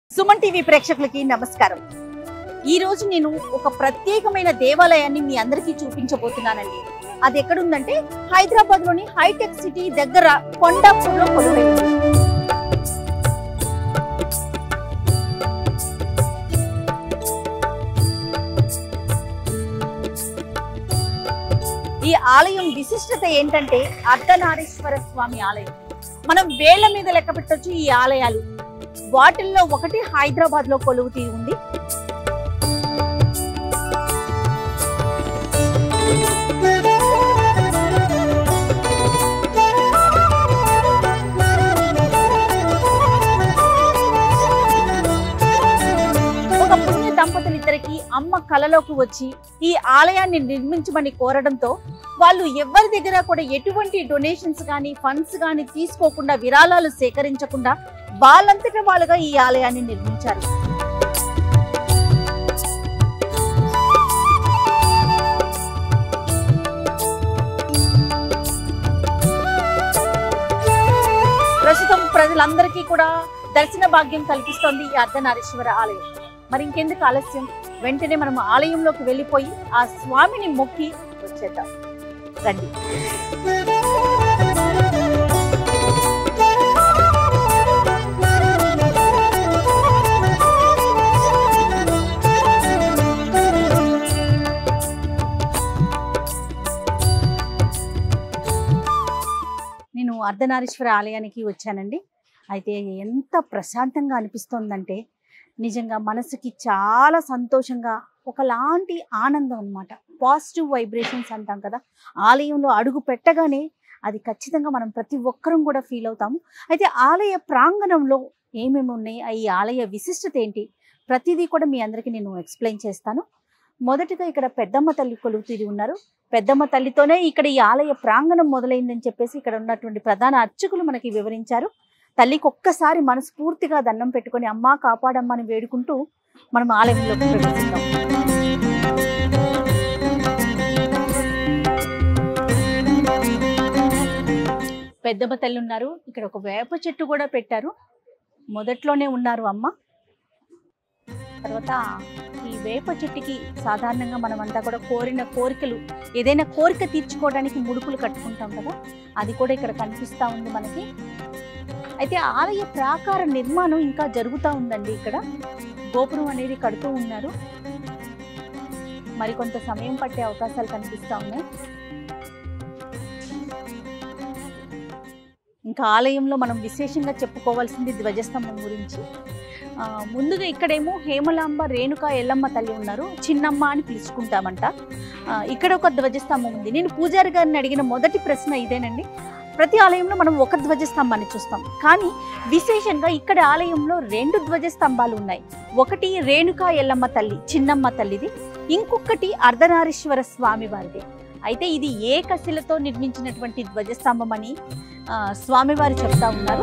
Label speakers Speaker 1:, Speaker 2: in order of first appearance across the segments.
Speaker 1: Suman TV ప్రేక్షకులకి నమస్కారం ఈ రోజు నేను ఒక ప్రత్యేకమైన దేవాలయాన్ని మీ అందరికీ చూపించబోతున్నానండి అది ఎక్కడుందంటే హైదరాబాద్ లోని హైటెక్ సిటీ దగ్గర కొండాపూర్లో కొలువై ఉంది ఈ ఆలయం విశిష్టత ఏంటంటే అర్ధనారీశ్వర స్వామి ఆలయం మనం వేళ్ల మీద లెక్క పెట్టొచ్చు ఈ ఆలయాలు వాటిల్లో ఒకటి హైదరాబాద్ లో కొలువు తీరి ఉంది ఒక పుణ్య దంపతులిద్దరికి అమ్మ కలలోకి వచ్చి ఈ ఆలయాన్ని నిర్మించమని కోరడంతో వాళ్ళు ఎవరి దగ్గర కూడా ఎటువంటి డొనేషన్స్ కానీ ఫండ్స్ కానీ తీసుకోకుండా విరాళాలు సేకరించకుండా వాళ్ళంతట వాళ్ళుగా ఈ ఆలయాన్ని నిర్మించారు ప్రస్తుతం ప్రజలందరికీ కూడా దర్శన భాగ్యం కల్పిస్తోంది ఈ అర్ధనారీశ్వర ఆలయం మరి ఇంకెందుకు ఆలస్యం వెంటనే మనం ఆలయంలోకి వెళ్ళిపోయి ఆ స్వామిని మొక్కి వచ్చేద్దాం రండి నేను అర్ధనారీశ్వర ఆలయానికి వచ్చానండి అయితే ఎంత ప్రశాంతంగా అనిపిస్తోందంటే నిజంగా మనసుకి చాలా సంతోషంగా ఒకలాంటి ఆనందం అన్నమాట పాజిటివ్ వైబ్రేషన్స్ అంటాం కదా ఆలయంలో అడుగు పెట్టగానే అది ఖచ్చితంగా మనం ప్రతి ఒక్కరం కూడా ఫీల్ అవుతాము అయితే ఆలయ ప్రాంగణంలో ఏమేమి ఉన్నాయి ఈ ఆలయ విశిష్టత ఏంటి ప్రతిదీ కూడా మీ అందరికీ నేను ఎక్స్ప్లెయిన్ చేస్తాను మొదటగా ఇక్కడ పెద్దమ్మ తల్లి కొలువు తీరి ఉన్నారు పెద్దమ్మ తల్లితోనే ఇక్కడ ఈ ఆలయ ప్రాంగణం మొదలైందని చెప్పేసి ఇక్కడ ఉన్నటువంటి ప్రధాన అర్చకులు మనకి వివరించారు తల్లికి ఒక్కసారి మనస్ఫూర్తిగా దండం పెట్టుకొని అమ్మా కాపాడమ్మని వేడుకుంటూ మనం ఆలయంలోకి ప్రవేశిద్దాం పెద్దమ్మ తల్లి ఉన్నారు ఇక్కడ ఒక వేప చెట్టు కూడా పెట్టారు మొదట్లోనే ఉన్నారు అమ్మ తర్వాత ఈ వేప చెట్టుకి సాధారణంగా మనమంతా కూడా కోరిన కోరికలు ఏదైనా కోరిక తీర్చుకోవడానికి ముడుపులు కట్టుకుంటాం కదా అది కూడా ఇక్కడ కనిపిస్తా ఉంది మనకి అయితే ఆలయ ప్రాకార నిర్మాణం ఇంకా జరుగుతూ ఉందండి ఇక్కడ గోపురం అనేది కడుతూ ఉన్నారు మరికొంత సమయం పట్టే అవకాశాలు కనిపిస్తా ఉన్నాయి ఇంకా ఆలయంలో మనం విశేషంగా చెప్పుకోవాల్సింది ధ్వజస్తంభం గురించి ఆ, ముందుగా ఇక్కడేమో హేమలాంబ రేణుక ఎల్లమ్మ తల్లి ఉన్నారు చిన్నమ్మ అని పిలుచుకుంటామంట ఆ, ఇక్కడ ఒక ధ్వజస్తంభం ఉంది నేను పూజారి గారిని అడిగిన మొదటి ప్రశ్న ఇదేనండి ప్రతి ఆలయంలో మనం ఒక ధ్వజస్తంభాన్ని చూస్తాం కానీ విశేషంగా ఇక్కడ ఆలయంలో రెండు ధ్వజస్తంభాలు ఉన్నాయి ఒకటి రేణుకా ఎల్లమ్మ తల్లి చిన్నమ్మ తల్లిది ఇంకొకటి అర్ధనారీశ్వర స్వామి వారిది అయితే ఇది ఏ కశిలతో నిర్మించినటువంటి ధ్వజస్తంభం అని ఆ, స్వామివారు చెప్తా ఉన్నారు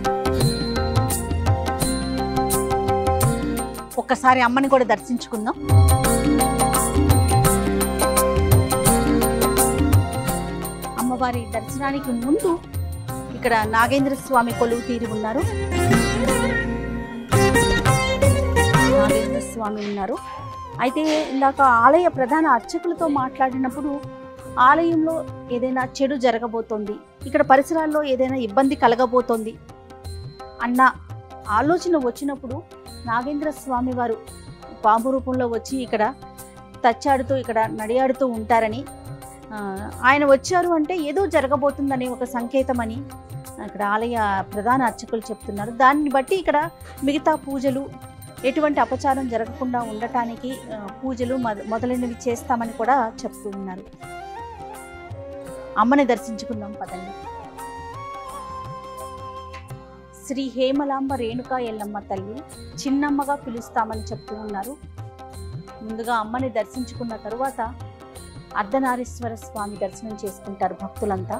Speaker 1: ఒక్కసారి అమ్మని కూడా దర్శించుకుందాం అమ్మవారి దర్శనానికి ముందు ఇక్కడ నాగేంద్ర స్వామి కొలువు తీరి ఉన్నారు నాగేంద్ర స్వామి ఉన్నారు అయితే ఇందాక ఆలయ ప్రధాన అర్చకులతో మాట్లాడినప్పుడు ఆలయంలో ఏదైనా చెడు జరగబోతోంది ఇక్కడ పరిసరాల్లో ఏదైనా ఇబ్బంది కలగబోతోంది అన్న ఆలోచన వచ్చినప్పుడు నాగేంద్ర స్వామి వారు పాము రూపంలో వచ్చి ఇక్కడ తచ్చాడుతూ ఇక్కడ నడియాడుతూ ఉంటారని ఆ, ఆయన వచ్చారు అంటే ఏదో జరగబోతుందనే ఒక సంకేతమని ఇక్కడ ఆలయ ప్రధాన అర్చకులు చెప్తున్నారు దాన్ని బట్టి ఇక్కడ మిగతా పూజలు ఎటువంటి అపచారం జరగకుండా ఉండటానికి ఆ, పూజలు మొద- మొదలైనవి చేస్తామని కూడా చెప్తూ ఉన్నారు అమ్మని దర్శించుకుందాం పదండి శ్రీ హేమలాంబ రేణుకా ఎల్లమ్మ తల్లి చిన్నమ్మగా పిలుస్తామని చెప్తూ ఉన్నారు ముందుగా అమ్మని దర్శించుకున్న తరువాత అర్ధనారీశ్వర స్వామి దర్శనం చేసుకుంటారు భక్తులంతా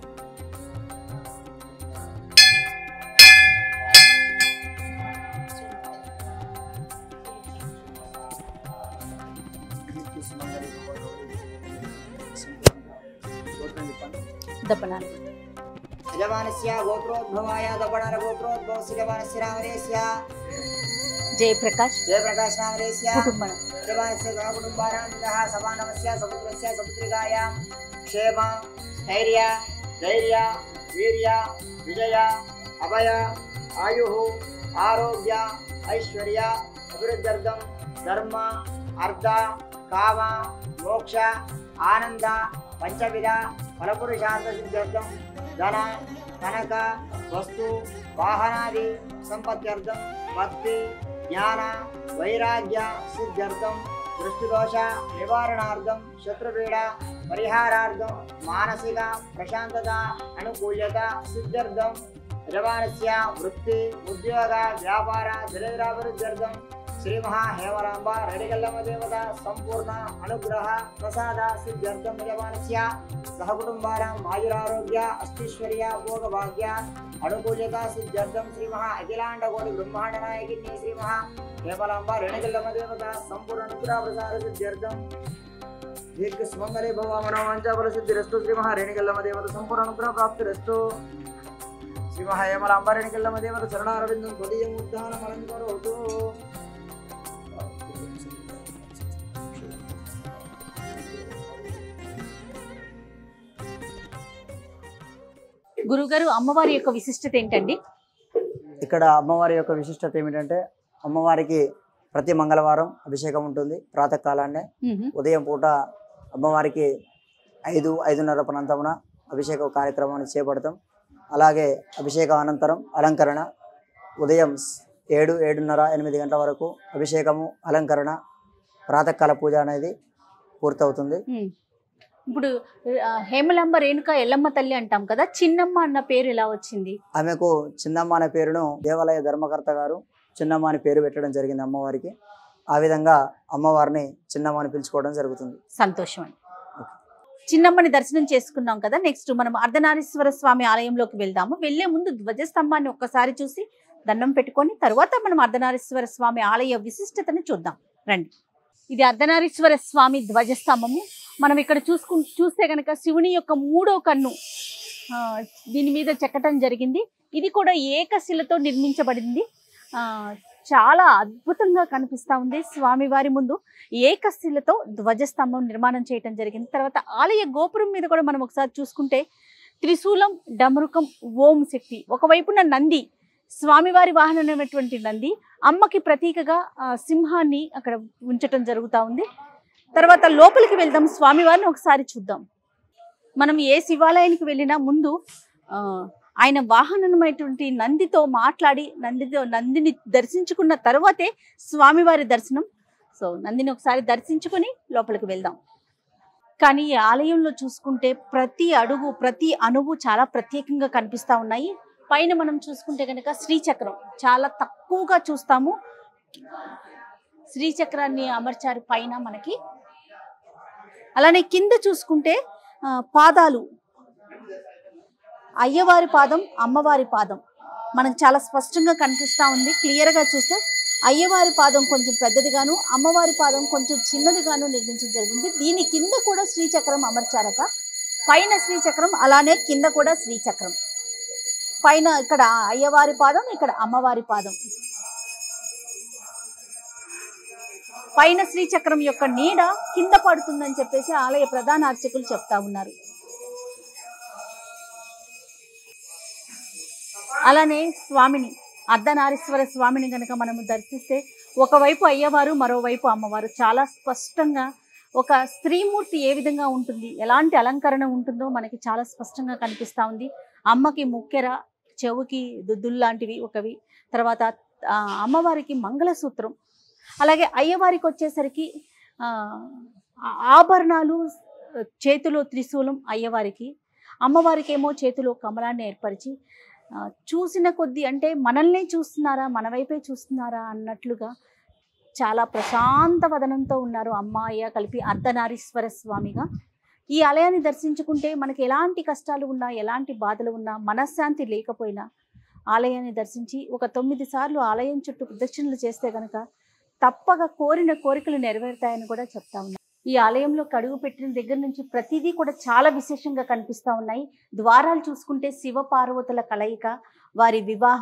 Speaker 1: దప్పనాలు
Speaker 2: యజమానస్య గోత్రోద్భవాయ దపణర గోత్రోద్భవస్య యజమానస్య రామరేస్య
Speaker 1: జయప్రకాష్
Speaker 2: జయప్రకాశ్ నామరేస్య
Speaker 1: కుటుంబం
Speaker 2: యజమానస్య సహకుటుంబానామితః సమానమస్య సపుత్రస్య సపుత్రికాయాం క్షేమ స్థైర్య ధైర్య వీర్య విజయ అభయ ఆయు ఆరోగ్య ఐశ్వర్య అభివృద్ధ్యర్థం ధర్మ అర్థ కామ మోక్ష ఆనంద పంచవిధ ఫలపురుషార్థ సిద్ధ్యర్థం ధన కనక వస్తు వాహనాది సంపత్త్యర్థం భక్తి జ్ఞాన వైరాగ్య సిద్ధ్యర్థం దృష్టిదోష నివారణార్థం శత్రుపీడ పరిహారార్థం మానసిక ప్రశాంతత అనుకూల్యత సిద్ధ్యర్థం యజమానస్య వృత్తి ఉద్యోగ వ్యాపార దరిద్రాభివృద్ధ్యర్థం శ్రీ మహా హేమరాంబ రెడిగల్లమ దేవత సంపూర్ణ అనుగ్రహ ప్రసాద సిద్ధ్యర్థం యజమానస్య సహకుటుంబానాం ఆయురారోగ్య అష్టైశ్వర్య భోగభాగ్య అనుకూల్యత సిద్ధ్యర్థం శ్రీ మహా అఖిలాండ కోటి బ్రహ్మాండ నాయకిని శ్రీ మహా హేమలాంబ రెణిగల్లమ దేవత సంపూర్ణ అనుగ్రహ ప్రసాద సిద్ధ్యర్థం దీర్ఘ సుమంగళే భవ మనోవాంఛాఫల సిద్ధిరస్తు శ్రీ మహా రేణిగల్లమ దేవత సంపూర్ణ అనుగ్రహ ప్రాప్తిరస్తు శ్రీ మహా హేమలాంబ రేణిగల్లమ దేవత చరణారవిందం త్వదీయం ఉద్ధానం అలంకరోతు
Speaker 1: గురుగారు అమ్మవారి యొక్క విశిష్టత ఏంటండి
Speaker 2: ఇక్కడ అమ్మవారి యొక్క విశిష్టత ఏమిటంటే అమ్మవారికి ప్రతి మంగళవారం అభిషేకం ఉంటుంది ప్రాతకాలాన్నే
Speaker 1: మ్మ్.
Speaker 2: ఉదయం పూట అమ్మవారికి ఐదు ఐదున్నర ప్రాంతమున అభిషేక కార్యక్రమాన్ని చేపడతాం అలాగే అభిషేకం అనంతరం అలంకరణ ఉదయం స్- ఏడు ఏడున్నర ఎనిమిది గంటల వరకు అభిషేకము అలంకరణ ప్రాతకాల పూజ అనేది పూర్తవుతుంది
Speaker 1: మ్మ్. ఇప్పుడు ఆ, హేమలాంబ రేణుక ఎల్లమ్మ తల్లి అంటాం కదా చిన్నమ్మ అన్న పేరు ఎలా వచ్చింది
Speaker 2: ఆమెకు చిన్నమ్మ అనే పేరును దేవాలయ ధర్మకర్త గారు చిన్నమ్మ అని పేరు పెట్టడం జరిగింది అమ్మవారికి ఆ విధంగా అమ్మవారిని చిన్నమ్మ అని పిలుచుకోవడం జరుగుతుంది
Speaker 1: సంతోషం అండి చిన్నమ్మని దర్శనం చేసుకున్నాం కదా నెక్స్ట్ మనం అర్ధనారీశ్వర స్వామి ఆలయంలోకి వెళ్దాము వెళ్లే ముందు ధ్వజస్తంభాన్ని ఒక్కసారి చూసి దండం పెట్టుకొని తర్వాత మనం అర్ధనారీశ్వర స్వామి ఆలయ విశిష్టతను చూద్దాం రండి ఇది అర్ధనారీశ్వర స్వామి ధ్వజస్తంభము మనం ఇక్కడ చూసుకు చూస్తే కనుక శివుని యొక్క మూడో కన్ను ఆ, దీని మీద చెక్కటం జరిగింది ఇది కూడా ఏకశిలతో నిర్మించబడింది ఆ, చాలా అద్భుతంగా కనిపిస్తా ఉంది స్వామివారి ముందు ఏకశిలతో ధ్వజస్తంభం నిర్మాణం చేయటం జరిగింది తర్వాత ఆలయ గోపురం మీద కూడా మనం ఒకసారి చూసుకుంటే త్రిశూలం డమరుకం ఓం శక్తి ఒకవైపున నంది స్వామివారి వాహనమైనటువంటి నంది అమ్మకి ప్రతీకగా ఆ, సింహాన్ని అక్కడ ఉంచటం జరుగుతూ ఉంది తర్వాత లోపలికి వెళ్దాం స్వామివారిని ఒకసారి చూద్దాం మనం ఏ శివాలయానికి వెళ్ళినా ముందు ఆ, ఆయన వాహనమైనటువంటి నందితో మాట్లాడి నందితో నందిని దర్శించుకున్న తర్వాతే స్వామివారి దర్శనం సో నందిని ఒకసారి దర్శించుకొని లోపలికి వెళ్దాం కానీ ఈ ఆలయంలో చూసుకుంటే ప్రతి అడుగు ప్రతి అణువు చాలా ప్రత్యేకంగా కనిపిస్తా ఉన్నాయి పైన మనం చూసుకుంటే కనుక శ్రీచక్రం చాలా తక్కువగా చూస్తాము శ్రీచక్రాన్ని అమర్చారు పైన మనకి అలానే కింద చూసుకుంటే ఆ, పాదాలు అయ్యవారి పాదం అమ్మవారి పాదం మనకు చాలా స్పష్టంగా కనిపిస్తా ఉంది క్లియర్గా చూస్తే అయ్యవారి పాదం కొంచెం పెద్దదిగాను అమ్మవారి పాదం కొంచెం చిన్నదిగాను నిర్మించడం జరిగింది దీని కింద కూడా శ్రీచక్రం అమర్చారట పైన శ్రీచక్రం అలానే కింద కూడా శ్రీచక్రం పైన ఇక్కడ అయ్యవారి పాదం ఇక్కడ అమ్మవారి పాదం పైన శ్రీచక్రం యొక్క నీడ కింద పడుతుందని చెప్పేసి ఆలయ ప్రధాన అర్చకులు చెప్తా ఉన్నారు అలానే స్వామిని అర్ధనారీశ్వర స్వామిని గనక మనము దర్శిస్తే ఒకవైపు అయ్యవారు మరోవైపు అమ్మవారు చాలా స్పష్టంగా ఒక స్త్రీమూర్తి ఏ విధంగా ఉంటుంది ఎలాంటి అలంకరణ ఉంటుందో మనకి చాలా స్పష్టంగా కనిపిస్తూ ఉంది అమ్మకి ముక్కెర చెవుకి దుద్దులు లాంటివి ఒకవి తర్వాత ఆ, అమ్మవారికి మంగళసూత్రం అలాగే అయ్యవారికి వచ్చేసరికి ఆ, ఆ- ఆభరణాలు చేతిలో త్రిశూలం అయ్యవారికి అమ్మవారికి ఏమో చేతిలో కమలాన్ని ఏర్పరిచి ఆ, చూసిన కొద్దీ అంటే మనల్నే చూస్తున్నారా మన వైపే చూస్తున్నారా అన్నట్లుగా చాలా ప్రశాంత వదనంతో ఉన్నారు అమ్మ అయ్య కలిపి అర్ధనారీశ్వర స్వామిగా ఈ ఆలయాన్ని దర్శించుకుంటే మనకి ఎలాంటి కష్టాలు ఉన్నా ఎలాంటి బాధలు ఉన్నా మనశ్శాంతి లేకపోయినా ఆలయాన్ని దర్శించి ఒక తొమ్మిది సార్లు ఆలయం చుట్టూ ప్రదక్షిణలు చేస్తే కనుక తప్పక కోరిన కోరికలు నెరవేరుతాయని కూడా చెప్తా ఉన్నారు ఈ ఆలయంలో కడుగు పెట్టిన దగ్గర నుంచి ప్రతిదీ కూడా చాలా విశేషంగా కనిపిస్తూ ఉన్నాయి ద్వారాలు చూసుకుంటే శివ పార్వతుల కలయిక వారి వివాహం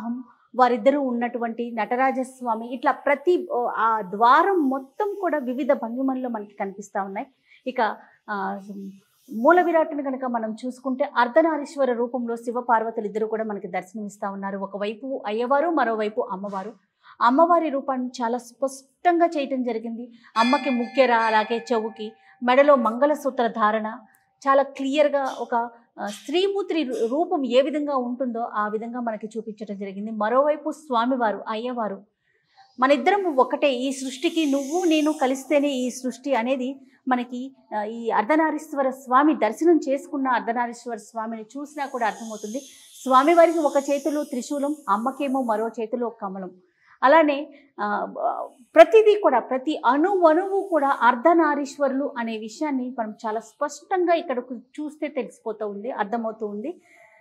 Speaker 1: వారిద్దరూ ఉన్నటువంటి నటరాజస్వామి ఇట్లా ప్రతి ఓ, ఆ ద్వారం మొత్తం కూడా వివిధ భంగిమల్లో మనకి కనిపిస్తూ ఉన్నాయి ఇక ఆ, మూల విరాట్టుని కనుక మనం చూసుకుంటే అర్ధనారీశ్వర రూపంలో శివ పార్వతులు ఇద్దరు కూడా మనకి దర్శనమిస్తూ ఉన్నారు ఒకవైపు అయ్యవారు మరోవైపు అమ్మవారు అమ్మవారి రూపాన్ని చాలా స్పష్టంగా చేయటం జరిగింది అమ్మకి ముక్కెర అలాగే చెవుకి మెడలో మంగళసూత్ర ధారణ చాలా క్లియర్గా ఒక ఆ, స్త్రీమూర్తి రూ- రూపం ఏ విధంగా ఉంటుందో ఆ విధంగా మనకి చూపించడం జరిగింది మరోవైపు స్వామివారు అయ్యవారు మన ఇద్దరం ఒకటే ఈ సృష్టికి నువ్వు నేను కలిస్తేనే ఈ సృష్టి అనేది మనకి ఆ, ఈ అర్ధనారీశ్వర స్వామి దర్శనం చేసుకున్న అర్ధనారీశ్వర స్వామిని చూసినా కూడా అర్థమవుతుంది స్వామివారికి ఒక చేతిలో త్రిశూలం అమ్మకేమో మరో చేతిలో కమలం అలానే ఆ, ప్రతిదీ కూడా ప్రతి అణు అణువు కూడా అర్ధనారీశ్వరులు అనే విషయాన్ని మనం చాలా స్పష్టంగా ఇక్కడ చూస్తే తెలిసిపోతూ ఉంది అర్థమవుతూ ఉంది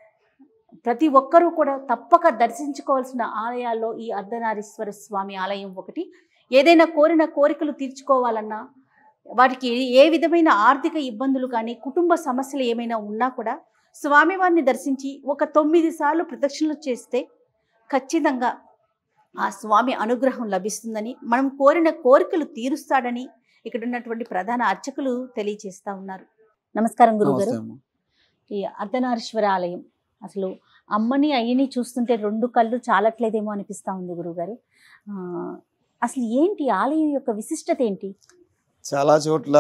Speaker 1: ప్రతి ఒక్కరూ కూడా తప్పక దర్శించుకోవాల్సిన ఆలయాల్లో ఈ అర్ధనారీశ్వర స్వామి ఆలయం ఒకటి ఏదైనా కోరిన కోరికలు తీర్చుకోవాలన్నా వాటికి ఏ విధమైన ఆర్థిక ఇబ్బందులు కానీ కుటుంబ సమస్యలు ఏమైనా ఉన్నా కూడా స్వామివారిని దర్శించి ఒక తొమ్మిది సార్లు ప్రదక్షిణలు చేస్తే ఖచ్చితంగా ఆ స్వామి అనుగ్రహం లభిస్తుందని మనం కోరిన కోరికలు తీరుస్తాడని ఇక్కడ ఉన్నటువంటి ప్రధాన అర్చకులు తెలియజేస్తా ఉన్నారు నమస్కారం గురుగారు
Speaker 3: నమస్తే అమ్మ.
Speaker 1: ఈ అర్ధనారీశ్వర ఆలయం అసలు అమ్మని అయ్యని చూస్తుంటే రెండు కళ్ళు చాలట్లేదేమో అనిపిస్తా ఉంది గురుగారు ఆ, అసలు ఏంటి ఆలయం యొక్క విశిష్టత ఏంటి
Speaker 3: చాలా చోట్ల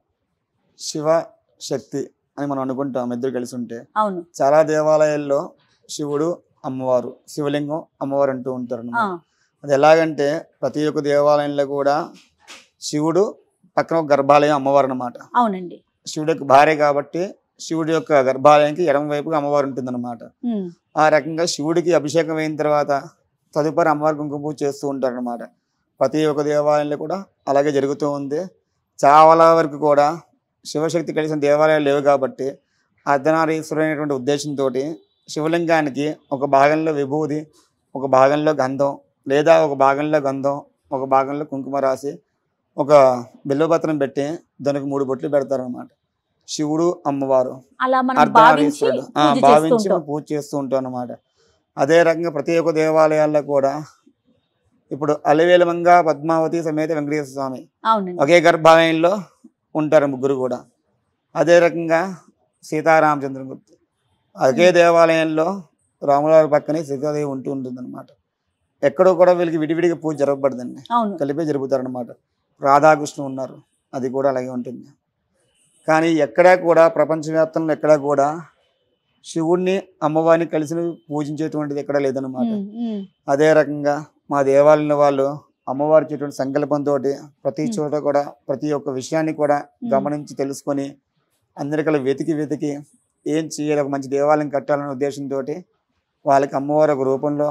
Speaker 3: శివ శక్తి అని మనం అనుకుంటాం ఇద్దరు కలిసి ఉంటే
Speaker 1: అవును
Speaker 3: చాలా దేవాలయాల్లో శివుడు అమ్మవారు శివలింగం అమ్మవారు అంటూ ఉంటారు
Speaker 1: ఆ,
Speaker 3: అన్నమాట. అది ఎలాగంటే ప్రతి ఒక్క దేవాలయంలో కూడా శివుడు పక్కన ఒక గర్భాలయం అమ్మవారు అన్నమాట
Speaker 1: అవునండి
Speaker 3: శివుడి యొక్క భార్య కాబట్టి శివుడి యొక్క గర్భాలయానికి ఎడమ వైపుగా అమ్మవారు ఉంటుందన్నమాట
Speaker 1: ఉమ్,
Speaker 3: ఆ రకంగా శివుడికి అభిషేకం అయిన తర్వాత తదుపరి అమ్మవారి కుంకుమ పూజ చేస్తూ ఉంటారు అనమాట ప్రతి ఒక్క దేవాలయంలో కూడా అలాగే జరుగుతూ ఉంది చాలా వరకు కూడా శివశక్తి కలిసిన దేవాలయాలు లేవు కాబట్టి అర్ధనారీశ్వరుడు అనేటువంటి ఉద్దేశంతో శివలింగానికి ఒక భాగంలో విభూది ఒక భాగంలో గంధం లేదా ఒక భాగంలో గంధం ఒక భాగంలో కుంకుమ రాసి ఒక బిల్వపత్రం పెట్టి దానికి మూడు బొట్లు పెడతారనమాట శివుడు అమ్మవారు
Speaker 1: అలా మనం భావించి
Speaker 3: అర్ధనారీశ్వరుడు ఆ,
Speaker 1: పూజ చేస్తూ
Speaker 3: భావించి
Speaker 1: ఉంటాం
Speaker 3: పూజ చేస్తూ ఉంటాం అన్నమాట అదే రకంగా ప్రతి ఒక్క దేవాలయాల్లో కూడా ఇప్పుడు అలివేలమంగ పద్మావతి సమేత వెంకటేశ్వర స్వామి
Speaker 1: అవునండి
Speaker 3: ఒకే గర్భాలయంలో ఉంటారు ముగ్గురు కూడా అదే రకంగా సీతారామచంద్రమూర్తి ఒకే దేవాలయంలో రాములవారి పక్కనే సీతాదేవి ఉంటూ ఉంటుంది అనమాట ఎక్కడో కూడా వీళ్ళకి విడివిడిగా పూజ జరగబడదండి
Speaker 1: అవును
Speaker 3: కలిపే జరుపుతారనమాట రాధాకృష్ణ ఉన్నారు అది కూడా అలాగే ఉంటుంది కానీ ఎక్కడా కూడా ప్రపంచవ్యాప్తంలో ఎక్కడా కూడా శివుణ్ణి అమ్మవారిని కలిసి పూజించేటువంటిది ఎక్కడా లేదనమాట
Speaker 1: ఉమ్, ఉమ్,
Speaker 3: అదే రకంగా మా దేవాలయంలో వాళ్ళు అమ్మవారి చేటువంటి సంకల్పంతో ప్రతి
Speaker 1: Hmm.
Speaker 3: చోట కూడా ప్రతి ఒక్క విషయాన్ని కూడా
Speaker 1: ఉమ్,
Speaker 3: గమనించి తెలుసుకొని అందరికీ వెతికి వెతికి ఏం చేయాలి ఒక మంచి దేవాలయం కట్టాలనే ఉద్దేశంతో వాళ్ళకి అమ్మవారి ఒక రూపంలో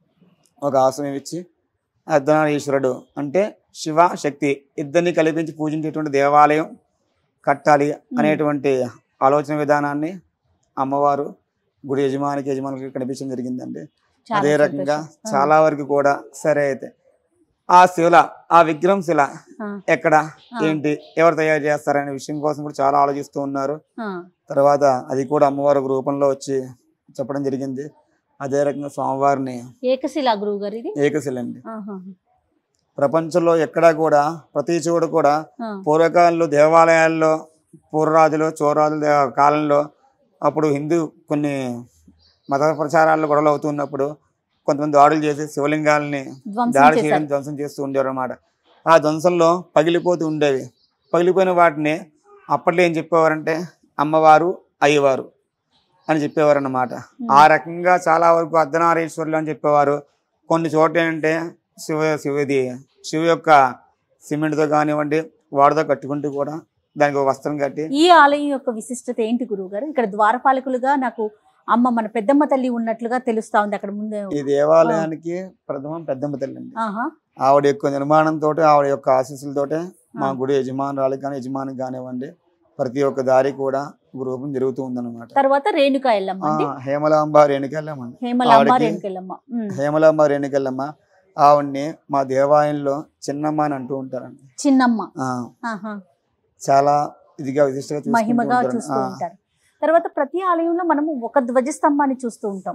Speaker 3: ఒక ఆశ్రమం ఇచ్చి అర్ధనారీశ్వరుడు అంటే శివ శక్తి ఇద్దరిని కల్పించి పూజించేటువంటి దేవాలయం కట్టాలి అనేటువంటి ఆలోచన విధానాన్ని అమ్మవారు గుడి యజమానికి యజమానికి కనిపించడం జరిగిందండి
Speaker 1: చాలా
Speaker 3: అదే రకంగా
Speaker 1: సంతోషం. ఆ,
Speaker 3: చాలా వరకు కూడా సరే అయితే ఆ శిల ఆ విగ్రహం శిల
Speaker 1: ఆ,
Speaker 3: ఎక్కడ
Speaker 1: ఆ,
Speaker 3: ఏంటి ఎవరు తయారు చేస్తారనే విషయం కోసం కూడా చాలా ఆలోచిస్తూ ఉన్నారు
Speaker 1: ఆ,
Speaker 3: తర్వాత అది కూడా అమ్మవారి ఒక రూపంలో వచ్చి చెప్పడం జరిగింది అదే రకంగా స్వామివారిని
Speaker 1: ఏకశిలా గురువు గారు ఇది
Speaker 3: ఏకశిలండి
Speaker 1: ఆహా,
Speaker 3: ప్రపంచంలో ఎక్కడా కూడా ప్రతి చోట కూడా
Speaker 1: ఆ,
Speaker 3: పూర్వకాలంలో దేవాలయాల్లో పూర్వరాజులు చోరాజుల దే- కాలంలో అప్పుడు హిందూ కొన్ని మత ప్రచారాల్లో గొడవలు అవుతున్నప్పుడు కొంతమంది దాడులు చేసి శివలింగాలని
Speaker 1: ధ్వంసం
Speaker 3: దాడి
Speaker 1: చేశారు
Speaker 3: చేయడం ధ్వంసం చేస్తూ ఉండేవారు అనమాట ఆ ధ్వంసంలో పగిలిపోతూ ఉండేవి పగిలిపోయిన వాటిని అప్పట్లో ఏం చెప్పేవారంటే అమ్మవారు అయ్యవారు అని చెప్పేవారు అన్నమాట ఆ రకంగా చాలా వరకు అర్ధనారీశ్వరులు అని చెప్పేవారు కొన్ని చోట్ల ఏంటంటే శివ శివది శివ యొక్క సిమెంట్తో కానివ్వండి వాడితో కట్టుకుంటూ కూడా దానికి ఒక వస్త్రం కట్టి
Speaker 1: ఈ ఆలయం యొక్క విశిష్టత ఏంటి గురువు గారు ఇక్కడ ద్వారపాలకులుగా నాకు అమ్మ మన పెద్దమ్మ తల్లి ఉన్నట్లుగా తెలుస్తా ఉంది అక్కడ ముందు
Speaker 3: ఈ దేవాలయానికి ప్రథమం పెద్దమ్మ తల్లి అండి
Speaker 1: ఆహా
Speaker 3: ఆవిడ యొక్క నిర్మాణంతో ఆవిడ యొక్క ఆశీస్సులతోటే మా
Speaker 1: ఆ.
Speaker 3: గుడి యజమానురాలకు కానీ యజమానికి కానివ్వండి ప్రతి ఒక్క దారి కూడా ఒక రూపం జరుగుతూ ఉందన్నమాట
Speaker 1: తర్వాత రేణుకా ఎల్లమ్మ
Speaker 3: ఆ,
Speaker 1: అండి
Speaker 3: హేమలాంబ రేణుకెళ్ళమండి
Speaker 1: హేమలాంబ
Speaker 3: ఆవిడకి-
Speaker 1: రేణుకెళ్ళమ్మ ఉమ్.
Speaker 3: హేమలాంబ రేణుకెళ్ళమ్మ ఆవిడ్ని మా దేవాలయంలో చిన్నమ్మ అని అంటూ ఉంటారండి
Speaker 1: చిన్నమ్మ
Speaker 3: ఆ,
Speaker 1: ఆహా
Speaker 3: చాలా ఇదిగా విశిష్టంగా చూసుకుంటూ
Speaker 1: మహిమగా
Speaker 3: ఉంటారండి.
Speaker 1: చూస్తూ
Speaker 3: ఆ,
Speaker 1: ఉంటారు తర్వాత ప్రతి ఆలయంలో మనము ఒక ధ్వజస్తంభాన్ని చూస్తూ ఉంటాం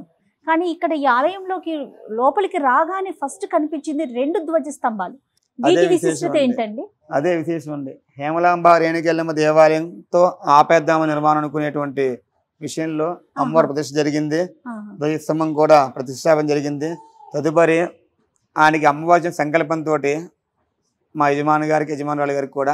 Speaker 1: కానీ ఇక్కడ ఈ ఆలయంలోకి లోపలికి రాగానే ఫస్ట్ కనిపించింది రెండు ధ్వజ స్తంభాలు
Speaker 3: అదే
Speaker 1: వీటి
Speaker 3: విశేషం
Speaker 1: విశిష్టత
Speaker 3: అండి.
Speaker 1: ఏంటండి
Speaker 3: అదే విశేషం అండి హేమలాంబ రేణుకెళ్ళమ్మ దేవాలయంతో ఆపేద్దామ నిర్మాణం అనుకునేటువంటి విషయంలో అమ్మవారి ప్రతిష్ఠ జరిగింది
Speaker 1: ఆహా.
Speaker 3: ధ్వజస్తంభం కూడా ప్రతిష్టాపన జరిగింది తదుపరి ఆయనకి అమ్మవారి సంకల్పంతో మా యజమాని గారికి యజమానురాలు గారికి కూడా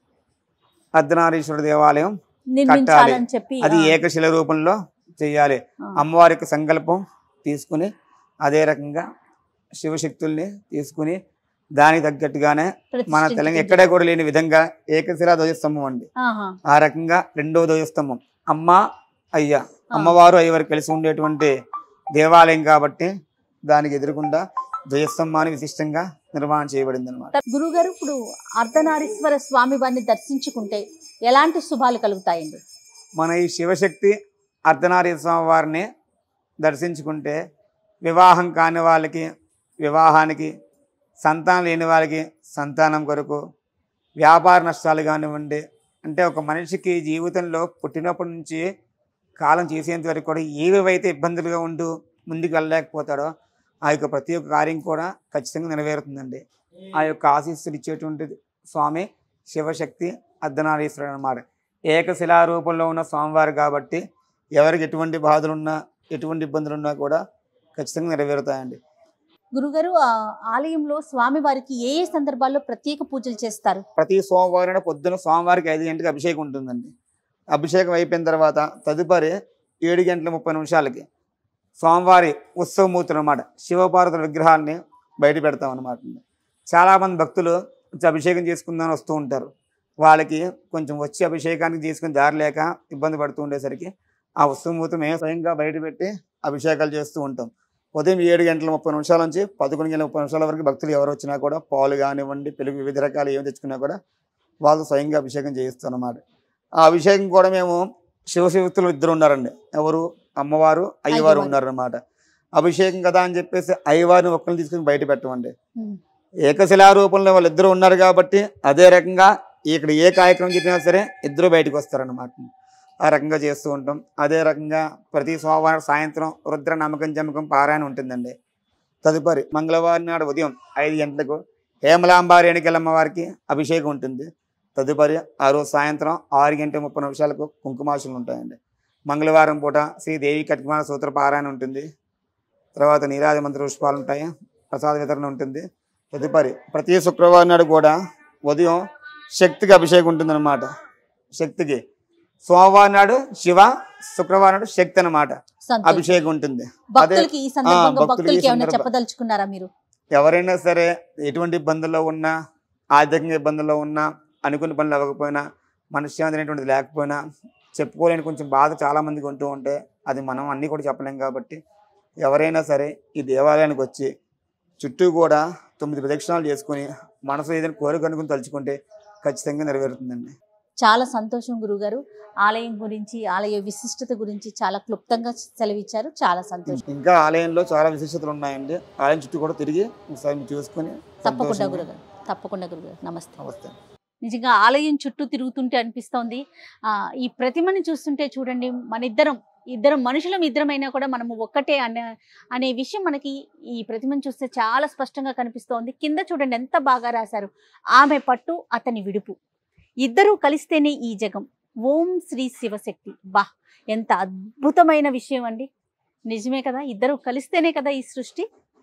Speaker 3: అర్ధనారీశ్వర దేవాలయం
Speaker 1: నిర్మించాలని చెప్పి
Speaker 3: అది
Speaker 1: ఆ,
Speaker 3: ఏకశిల రూపంలో చేయాలి
Speaker 1: ఆ.
Speaker 3: అమ్మవారి యొక్క సంకల్పం తీసుకుని అదే రకంగా శివశక్తుల్ని తీసుకుని దానికి తగ్గట్టుగానే మన
Speaker 1: ప్రతిష్ఠించడం
Speaker 3: తెలంగాణ ఎక్కడే కూడా లేని విధంగా ఏకశిలా ధ్వజస్తంభం అండి
Speaker 1: ఆహా.
Speaker 3: ఆ రకంగా రెండవ ధ్వజస్తంభం అమ్మ అయ్య
Speaker 1: ఆ.
Speaker 3: అమ్మవారు అయ్యవారు కలిసి ఉండేటువంటి దేవాలయం కాబట్టి దానికి ఎదురుకుండా ధ్వజస్తంభాన్ని విశిష్టంగా నిర్మాణం చేయబడింది అనమాట
Speaker 1: గురుగారు ఇప్పుడు అర్ధనారీశ్వర స్వామి వారిని దర్శించుకుంటే ఎలాంటి శుభాలు కలుగుతాయండి
Speaker 3: మన ఈ శివశక్తి అర్ధనారీశ్వర స్వామి వారిని దర్శించుకుంటే వివాహం కాని వాళ్ళకి వివాహానికి సంతానం లేని వాళ్ళకి సంతానం కొరకు వ్యాపార నష్టాలు కానివ్వండి అంటే ఒక మనిషికి జీవితంలో పుట్టినప్పటి నుంచి కాలం చేసేంత వరకు కూడా ఏవేవైతే ఇబ్బందులుగా ఉంటూ ముందుకు వెళ్ళలేకపోతాడో ఆ యొక్క ప్రతి ఒక్క కార్యం కూడా ఖచ్చితంగా నెరవేరుతుందండి ఆ యొక్క ఆశీస్సులు ఇచ్చేటువంటి స్వామి శివశక్తి అర్ధనారీశ్వరుడు అన్నమాట ఏకశిలా రూపంలో ఉన్న స్వామివారు కాబట్టి ఎవరికి ఎటువంటి బాధలున్నా ఎటువంటి ఇబ్బందులున్నా కూడా ఖచ్చితంగా నెరవేరుతాయండి
Speaker 1: గురుగారు ఆ ఆలయంలో స్వామి వారికి ఏ ఏ సందర్భాల్లో ప్రత్యేక పూజలు చేస్తారు
Speaker 3: ప్రతి సోమవారం పొద్దున సోమవారికి ఐదు గంటలకు అభిషేకం ఉంటుందండి అభిషేకం అయిపోయిన తర్వాత తదుపరి ఏడు గంటల ముప్పై నిమిషాలకి స్వామివారి ఉత్సవమూర్తులు అనమాట శివపార్వతుల విగ్రహాన్ని బయట పెడతాం అనమాట చాలామంది భక్తులు వచ్చి అభిషేకం చేసుకుందామని వస్తూ ఉంటారు వాళ్ళకి కొంచెం వచ్చి అభిషేకానికి తీసుకుని దారి లేక ఇబ్బంది పడుతూ ఉండేసరికి ఆ ఉత్సవమూర్తి మేము స్వయంగా బయట పెట్టి అభిషేకాలు చేస్తూ ఉంటాం ఉదయం ఏడు గంటల ముప్పై నిమిషాల నుంచి పదకొండు గంటల ముప్పై నిమిషాల వరకు భక్తులు ఎవరు వచ్చినా కూడా పాలు కానివ్వండి పెరుగు వివిధ రకాలు ఏమి తెచ్చుకున్నా కూడా వాళ్ళు స్వయంగా అభిషేకం చేయిస్తాం అన్నమాట ఆ అభిషేకం కూడా మేము శివశక్తులు ఇద్దరు ఉన్నారండి ఎవరు అమ్మవారు అయ్యవారు
Speaker 1: అయ్యవారు.
Speaker 3: ఉన్నారన్నమాట అభిషేకం కదా అని చెప్పేసి అయ్యవారిని ఒక్కరిని తీసుకుని బయట పెట్టమండి
Speaker 1: ఉమ్.
Speaker 3: ఏకశిలా రూపంలో వాళ్ళు ఇద్దరు ఉన్నారు కాబట్టి అదే రకంగా ఇక్కడ ఏ కార్యక్రమం చెప్పినా సరే ఇద్దరు బయటకు వస్తారన్నమాట ఆ రకంగా చేస్తూ ఉంటాం అదే రకంగా ప్రతి సోమవారం సాయంత్రం రుద్ర నమ్మకం జమ్మకం పారాయణ ఉంటుందండి తదుపరి మంగళవారం నాడు ఉదయం ఐదు గంటలకు హేమలాంబ రేణుకెళ్ళమ్మ వారికి అభిషేకం ఉంటుంది తదుపరి ఆ రోజు సాయంత్రం ఆరు గంటల ముప్పై నిమిషాలకు కుంకుమార్చనలు ఉంటాయండి మంగళవారం పూట శ్రీదేవి కట్కమాల సూత్ర పారాయణ ఉంటుంది తర్వాత నీరాజ మంత్ర పుష్పాలు ఉంటాయి ప్రసాద వితరణ ఉంటుంది తదుపరి ప్రతి శుక్రవారం నాడు కూడా ఉదయం శక్తికి అభిషేకం ఉంటుందన్నమాట శక్తికి సోమవారం నాడు శివ శుక్రవారం నాడు శక్తి అన్నమాట
Speaker 1: సంతోషం.
Speaker 3: అభిషేకం ఉంటుంది
Speaker 1: భక్తులకి ఈ సందర్భంగా
Speaker 3: భక్తులకి ఈ
Speaker 1: భక్తులకి ఏమైనా
Speaker 3: సందర్భ-
Speaker 1: చెప్పదలుచుకున్నారా మీరు
Speaker 3: ఎవరైనా సరే ఎటువంటి ఇబ్బందుల్లో ఉన్నా ఆర్థికంగా ఇబ్బందుల్లో ఉన్నా అనుకున్న పనులు అవ్వకపోయినా మనశ్శాంతి అనేటువంటిది లేకపోయినా చెప్పుకోలేని కొంచెం బాధ చాలా మందికి ఉంటూ ఉంటే అది మనం అన్నీ కూడా చెప్పలేం కాబట్టి ఎవరైనా సరే ఈ దేవాలయానికి వచ్చి చుట్టూ కూడా తొమ్మిది ప్రదక్షిణాలు చేసుకొని మనసు ఏదైనా కోరిక అనుకుని తలుచుకుంటే ఖచ్చితంగా నెరవేరుతుందండి
Speaker 1: చాలా సంతోషం గురుగారు ఆలయం గురించి ఆలయ విశిష్టత గురించి చాలా క్లుప్తంగా సెలవిచ్చారు చాలా సంతోషం
Speaker 3: ఇంకా ఆలయంలో చాలా విశేషతలు ఉన్నాయండి ఆలయం చుట్టూ కూడా తిరిగి ఒకసారి మీరు చూసుకొని
Speaker 1: తప్పకుండా
Speaker 3: సంతోషంగా-
Speaker 1: గురుగారు తప్పకుండా గురుగారు నమస్తే
Speaker 3: నమస్తే
Speaker 1: నిజంగా ఆలయం చుట్టూ తిరుగుతుంటే అనిపిస్తోంది ఆ, ఈ ప్రతిమని చూస్తుంటే చూడండి మన ఇద్దరం ఇద్దరం మనుషులం ఇద్దరమైనా కూడా మనము ఒక్కటే అనే అనే విషయం మనకి ఈ ప్రతిమను చూస్తే చాలా స్పష్టంగా కనిపిస్తోంది కింద చూడండి ఎంత బాగా రాశారు ఆమె పట్టు అతని విడుపు ఇద్దరూ కలిస్తేనే ఈ జగం ఓం శ్రీ శివశక్తి బా ఎంత అద్భుతమైన విషయం అండి నిజమే కదా ఇద్దరు కలిస్తేనే కదా ఈ సృష్టి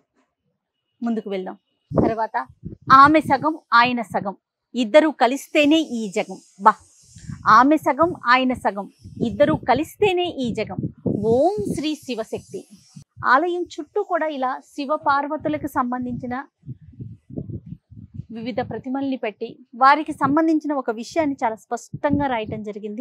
Speaker 1: ముందుకు వెళ్దాం తర్వాత ఆమె సగం ఆయన సగం ఇద్దరు కలిస్తేనే ఈ జగం బా ఆమె సగం ఆయన సగం ఇద్దరు కలిస్తేనే ఈ జగం ఓం శ్రీ శివశక్తి ఆలయం చుట్టూ కూడా ఇలా శివ పార్వతులకు సంబంధించిన వివిధ ప్రతిమల్ని పెట్టి వారికి సంబంధించిన ఒక విషయాన్ని చాలా స్పష్టంగా రాయటం జరిగింది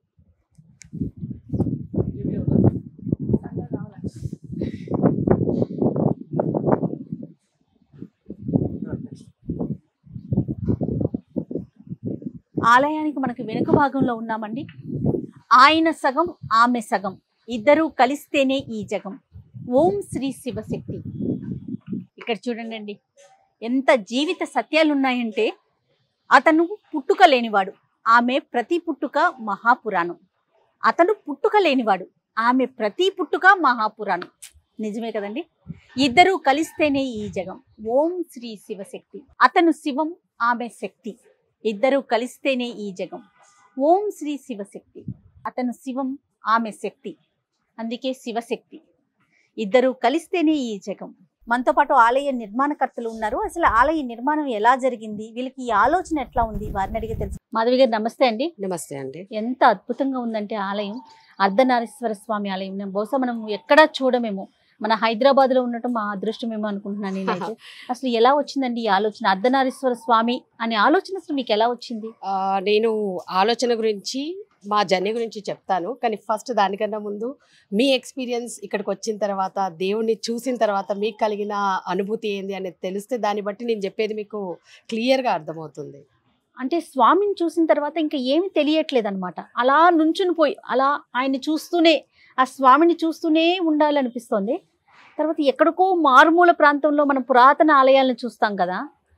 Speaker 1: ఆలయానికి మనకి వెనుక భాగంలో ఉన్నామండి ఆయన సగం ఆమె సగం ఇద్దరూ కలిస్తేనే ఈ జగం ఓం శ్రీ శివశక్తి ఇక్కడ చూడండి అండి ఎంత జీవిత సత్యాలు ఉన్నాయంటే అతను పుట్టుక లేనివాడు ఆమె ప్రతి పుట్టుక మహాపురాణం అతను పుట్టుక లేనివాడు ఆమె ప్రతి పుట్టుక మహాపురాణం నిజమే కదండి ఇద్దరూ కలిస్తేనే ఈ జగం ఓం శ్రీ శివశక్తి అతను శివం ఆమె శక్తి ఇద్దరూ కలిస్తేనే ఈ జగం ఓం శ్రీ శివశక్తి అతను శివం ఆమె శక్తి అందుకే శివశక్తి ఇద్దరూ కలిస్తేనే ఈ జగం మనతో పాటు ఆలయ నిర్మాణకర్తలు ఉన్నారు అసలు ఆలయ నిర్మాణం ఎలా జరిగింది వీళ్ళకి ఈ ఆలోచన ఎట్లా ఉంది వారిని అడిగి తెలుసు మాధవి గారు నమస్తే అండి
Speaker 4: నమస్తే అండి
Speaker 1: ఎంత అద్భుతంగా ఉందంటే ఆలయం అర్ధనారీశ్వర స్వామి ఆలయం నేను బహుశా మనం ఎక్కడా చూడమేమో మన హైదరాబాద్ లో ఉండటం మా అదృష్టమేమో అనుకుంటున్నాను నేనైతే అసలు ఎలా వచ్చిందండి ఈ ఆలోచన అర్ధనారీశ్వర స్వామి అనే ఆలోచన అసలు మీకు ఎలా వచ్చింది
Speaker 4: ఆ, నేను ఆలోచన గురించి మా జర్నీ గురించి చెప్తాను కానీ ఫస్ట్ దానికన్నా ముందు మీ ఎక్స్పీరియన్స్ ఇక్కడికి వచ్చిన తర్వాత దేవుణ్ణి చూసిన తర్వాత మీకు కలిగిన అనుభూతి ఏంది అనేది తెలిస్తే దాన్ని బట్టి నేను చెప్పేది మీకు క్లియర్గా అర్థమవుతుంది
Speaker 1: అంటే స్వామిని చూసిన తర్వాత ఇంకా ఏమి తెలియట్లేదు అనమాట అలా నుంచుని పోయి అలా ఆయన్ని చూస్తూనే ఆ స్వామిని చూస్తూనే ఉండాలనిపిస్తోంది తర్వాత ఎక్కడికో మారుమూల ప్రాంతంలో మనం పురాతన ఆలయాలను చూస్తాం కదా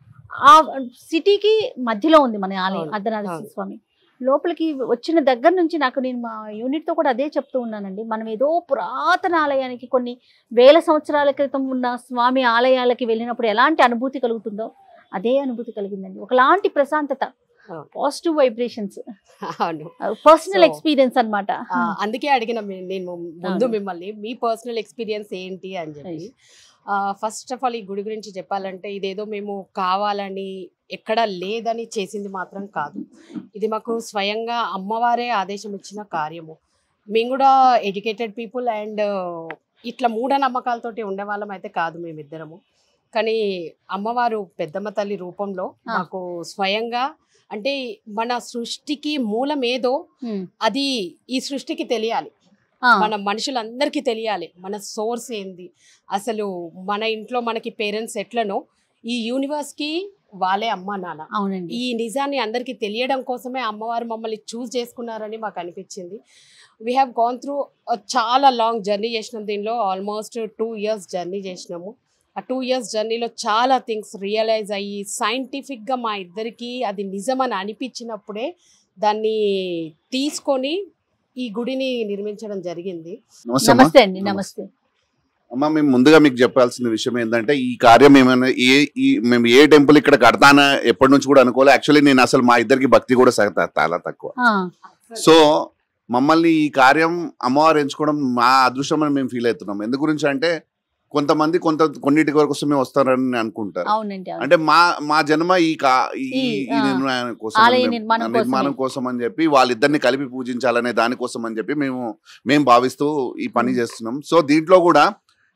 Speaker 1: ఆ సిటీకి మధ్యలో ఉంది మన ఆలయం
Speaker 4: అవును,
Speaker 1: అర్ధనారీశ్వర
Speaker 4: అవును.
Speaker 1: స్వామి లోపలికి వచ్చిన దగ్గర నుంచి నాకు నేను మా యూనిట్తో కూడా అదే చెప్తూ ఉన్నానండి మనం ఏదో పురాతన ఆలయానికి కొన్ని వేల సంవత్సరాల క్రితం ఉన్న స్వామి ఆలయాలకి వెళ్ళినప్పుడు ఎలాంటి అనుభూతి కలుగుతుందో అదే అనుభూతి కలిగిందండి ఒకలాంటి ప్రశాంతత
Speaker 4: అవును.
Speaker 1: పాజిటివ్ వైబ్రేషన్స్
Speaker 4: అవును
Speaker 1: పర్సనల్
Speaker 4: So,
Speaker 1: ఎక్స్పీరియన్స్ అన్నమాట
Speaker 4: ఆ, అందుకే అడిగిన మీ- నేను ముందు
Speaker 1: అవును.
Speaker 4: మిమ్మల్ని మీ పర్సనల్ ఎక్స్పీరియన్స్ ఏంటి అని చెప్పి ఫస్ట్ ఆఫ్ ఆల్ ఈ గుడి గురించి చెప్పాలంటే ఇదేదో మేము కావాలని ఎక్కడ లేదని చేసింది మాత్రం కాదు ఇది మాకు స్వయంగా అమ్మవారే ఆదేశం ఇచ్చిన కార్యము మేము కూడా ఎడ్యుకేటెడ్ పీపుల్ అండ్ ఇట్లా మూఢనమ్మకాలతోటి ఉండేవాళ్ళం అయితే కాదు మేమిద్దరము కానీ అమ్మవారు పెద్దమ్మ తల్లి రూపంలో
Speaker 1: ఆ.
Speaker 4: మాకు స్వయంగా అంటే మన సృష్టికి మూలం ఏదో
Speaker 1: ఉమ్.
Speaker 4: అది ఈ సృష్టికి తెలియాలి
Speaker 1: ఆ,
Speaker 4: మన మనుషులందరికీ తెలియాలి మన సోర్స్ ఏంది అసలు మన ఇంట్లో మనకి పేరెంట్స్ ఎట్లనో ఈ యూనివర్స్కి వాళ్ళే అమ్మ నాన్న
Speaker 1: అవునండి
Speaker 4: ఈ నిజాన్ని అందరికీ తెలియడం కోసమే అమ్మవారు మమ్మల్ని చూస్ చేసుకున్నారని మాకు అనిపించింది వీ హ్యావ్ గాన్ త్రూ చాలా లాంగ్ జర్నీ చేసినాం దీనిలో ఆల్మోస్ట్ టూ ఇయర్స్ జర్నీ చేసినాము ఆ టూ ఇయర్స్ జర్నీలో చాలా థింగ్స్ రియలైజ్ అయ్యి సైంటిఫిక్గా మా ఇద్దరికి అది నిజమని అనిపించినప్పుడే దాన్ని తీసుకొని ఈ గుడిని నిర్మించడం జరిగింది
Speaker 5: నమస్తే అమ్మా
Speaker 1: నమస్తే అండి నమస్తే
Speaker 5: అమ్మా మేము ముందుగా మీకు చెప్పాల్సిన విషయం ఏంటంటే ఈ కార్యం ఏమైనా ఏ ఈ మేము ఏ టెంపుల్ ఇక్కడ కడతానా ఎప్పటి నుంచి కూడా అనుకోలే యాక్చువల్లీ నేను అసలు మా ఇద్దరికి భక్తి కూడా సగ- చాలా తక్కువ
Speaker 1: ఆ,
Speaker 5: సో మమ్మల్ని ఈ కార్యం అమ్మవారు ఎంచుకోవడం మా అదృష్టం అని మేము ఫీల్ అవుతున్నాం ఎందు గురించి అంటే కొంతమంది కొంత కొన్నిటి కోసమే వస్తారని అనుకుంటారు
Speaker 1: అవునండి అవును.
Speaker 5: అంటే మా మా జన్మ ఈ కా ఈ
Speaker 1: ఈ,
Speaker 5: ఈ
Speaker 1: ఆ,
Speaker 5: నిర్మాణం కోసం
Speaker 1: ఆలయ
Speaker 5: అని మేము-
Speaker 1: నిర్మాణం కోసమే.
Speaker 5: నిర్మాణం కోసం అని చెప్పి వాళ్ళిద్దరిని కలిపి పూజించాలనే దానికోసం అని చెప్పి మేము మేము భావిస్తూ ఈ పని
Speaker 1: మ్మ్.
Speaker 5: చేస్తున్నాం సో దీంట్లో కూడా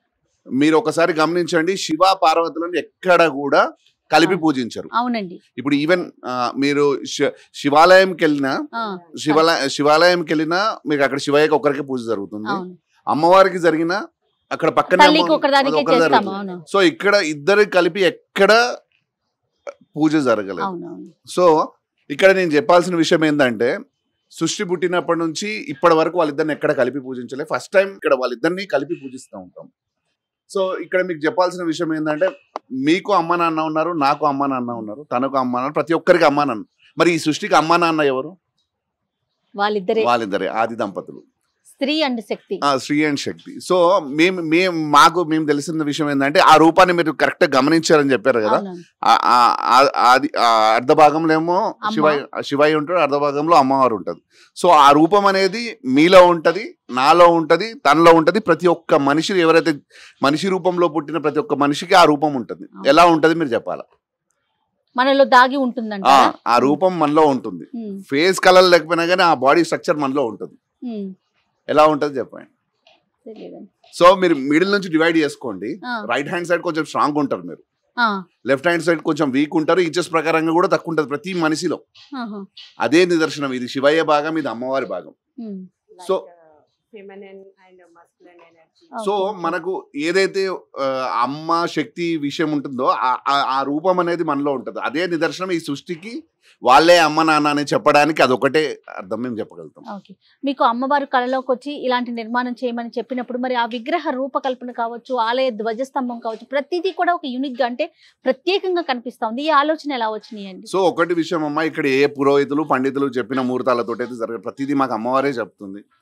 Speaker 5: మీరు ఒకసారి గమనించండి శివ పార్వతులను ఎక్కడ కూడా కలిపి
Speaker 1: ఆ.
Speaker 5: పూజించరు
Speaker 1: అవునండి
Speaker 5: ఇప్పుడు ఈవెన్ మీరు శి- శివాలయంకి వెళ్ళినా
Speaker 1: ఆ,
Speaker 5: శివాలయ శివాలయంకి వెళ్ళినా మీకు అక్కడ శివయ్యకి ఒకరికి పూజ జరుగుతుంది
Speaker 1: అవును
Speaker 5: అమ్మవారికి జరిగిన అక్కడ పక్కన
Speaker 1: తల్లికి ఒకదానికే చేస్తాము అవును
Speaker 5: సో ఇక్కడ ఇద్దరు కలిపి ఎక్కడ పూజ జరగలేదు
Speaker 1: అవునవును
Speaker 5: సో ఇక్కడ నేను చెప్పాల్సిన విషయం ఏంటంటే సృష్టి పుట్టినప్పటి నుంచి ఇప్పటి వరకు వాళ్ళిద్దరిని ఎక్కడ కలిపి పూజించలే ఫస్ట్ టైం ఇక్కడ వాళ్ళిద్దరిని కలిపి పూజిస్తూ ఉంటాం సో ఇక్కడ మీకు చెప్పాల్సిన విషయం ఏంటంటే మీకు అమ్మ నాన్న ఉన్నారు నాకు అమ్మ నాన్న ఉన్నారు తనకు అమ్మ నాన్న ప్రతి ఒక్కరికి అమ్మ నాన్న మరి ఈ సృష్టికి అమ్మ నాన్న ఎవరు
Speaker 1: వాళ్ళిద్దరే
Speaker 5: వాళ్ళిద్దరే ఆది దంపతులు
Speaker 1: స్త్రీ అండ్ శక్తి
Speaker 5: ఆ, శ్రీ అండ్ శక్తి సో మేము మేము మాకు మేము తెలిసిన విషయం ఏంటంటే ఆ రూపాన్ని మీరు కరెక్ట్ గమనించారని చెప్పారు కదా
Speaker 1: అవునవును.
Speaker 5: ఆ- ఆ- ఆ- అది ఆ అర్ధ భాగంలో ఏమో
Speaker 1: అమ్మ.
Speaker 5: శివయ్య శివయ్య ఉంటాడు అర్ధ భాగంలో అమ్మవారు ఉంటది సో ఆ రూపం అనేది మీలో ఉంటది నాలో ఉంటది తనలో ఉంటది ప్రతి ఒక్క మనిషి ఎవరైతే మనిషి రూపంలో పుట్టిన ప్రతి ఒక్క మనిషికి ఆ రూపం ఉంటది
Speaker 1: అవును.
Speaker 5: ఎలా ఉంటది మీరు చెప్పాలి
Speaker 1: మనలో దాగి ఉంటుందంట
Speaker 5: ఆ ఆ రూపం మనలో ఉంటుంది
Speaker 1: ఉమ్,
Speaker 5: ఫేస్ కలర్ లేకపోయినా కానీ ఆ బాడీ స్ట్రక్చర్ మనలో ఉంటుంది
Speaker 1: ఉమ్,
Speaker 5: ఎలా ఉంటది చెప్పండి
Speaker 1: తెలియదండి.
Speaker 5: సో మీరు మిడిల్ నుంచి డివైడ్ చేసుకోండి
Speaker 1: ఆ,
Speaker 5: రైట్ హ్యాండ్ సైడ్ కొంచెం స్ట్రాంగ్ ఉంటారు మీరు
Speaker 1: ఆ,
Speaker 5: లెఫ్ట్ హ్యాండ్ సైడ్ కొంచెం వీక్ ఉంటారు ఇంచెస్ ప్రకారంగా కూడా తక్కువ ఉంటుంది ప్రతి మనిషిలో
Speaker 1: ఆహా,
Speaker 5: అదే నిదర్శనం ఇది శివయ్య భాగం ఇది అమ్మవారి భాగం
Speaker 1: um,
Speaker 5: So-
Speaker 4: feminine and masculine energy
Speaker 5: so
Speaker 1: okay.
Speaker 5: మనకు ఏదైతే ఆ, అమ్మ శక్తి విషయం ఉంటుందో ఆ- ఆ- ఆ రూపం అనేది మనలో ఉంటుంది అదే నిదర్శనం ఈ సృష్టికి వాళ్ళే అమ్మ నాన్న అని చెప్పడానికి అదొకటే అర్థం మేము చెప్పగలుగుతాం
Speaker 1: ఓకే మీకు అమ్మవారు కళలోకి వచ్చి ఇలాంటి నిర్మాణం చేయమని చెప్పినప్పుడు మరి ఆ విగ్రహ రూపకల్పన కావచ్చు ఆలయ ధ్వజస్తంభం కావచ్చు ప్రతిదీ కూడా ఒక యూనిక్ గా అంటే ప్రత్యేకంగా కనిపిస్తా ఉంది ఈ ఆలోచన ఎలా వచ్చినాయండి
Speaker 5: సో ఒకటి విషయం అమ్మ ఇక్కడ ఏ పురోహితులు పండితులు చెప్పిన ముహూర్తాలతో అయితే జరగదు ప్రతిదీ మాకు అమ్మవారే చెప్తుంది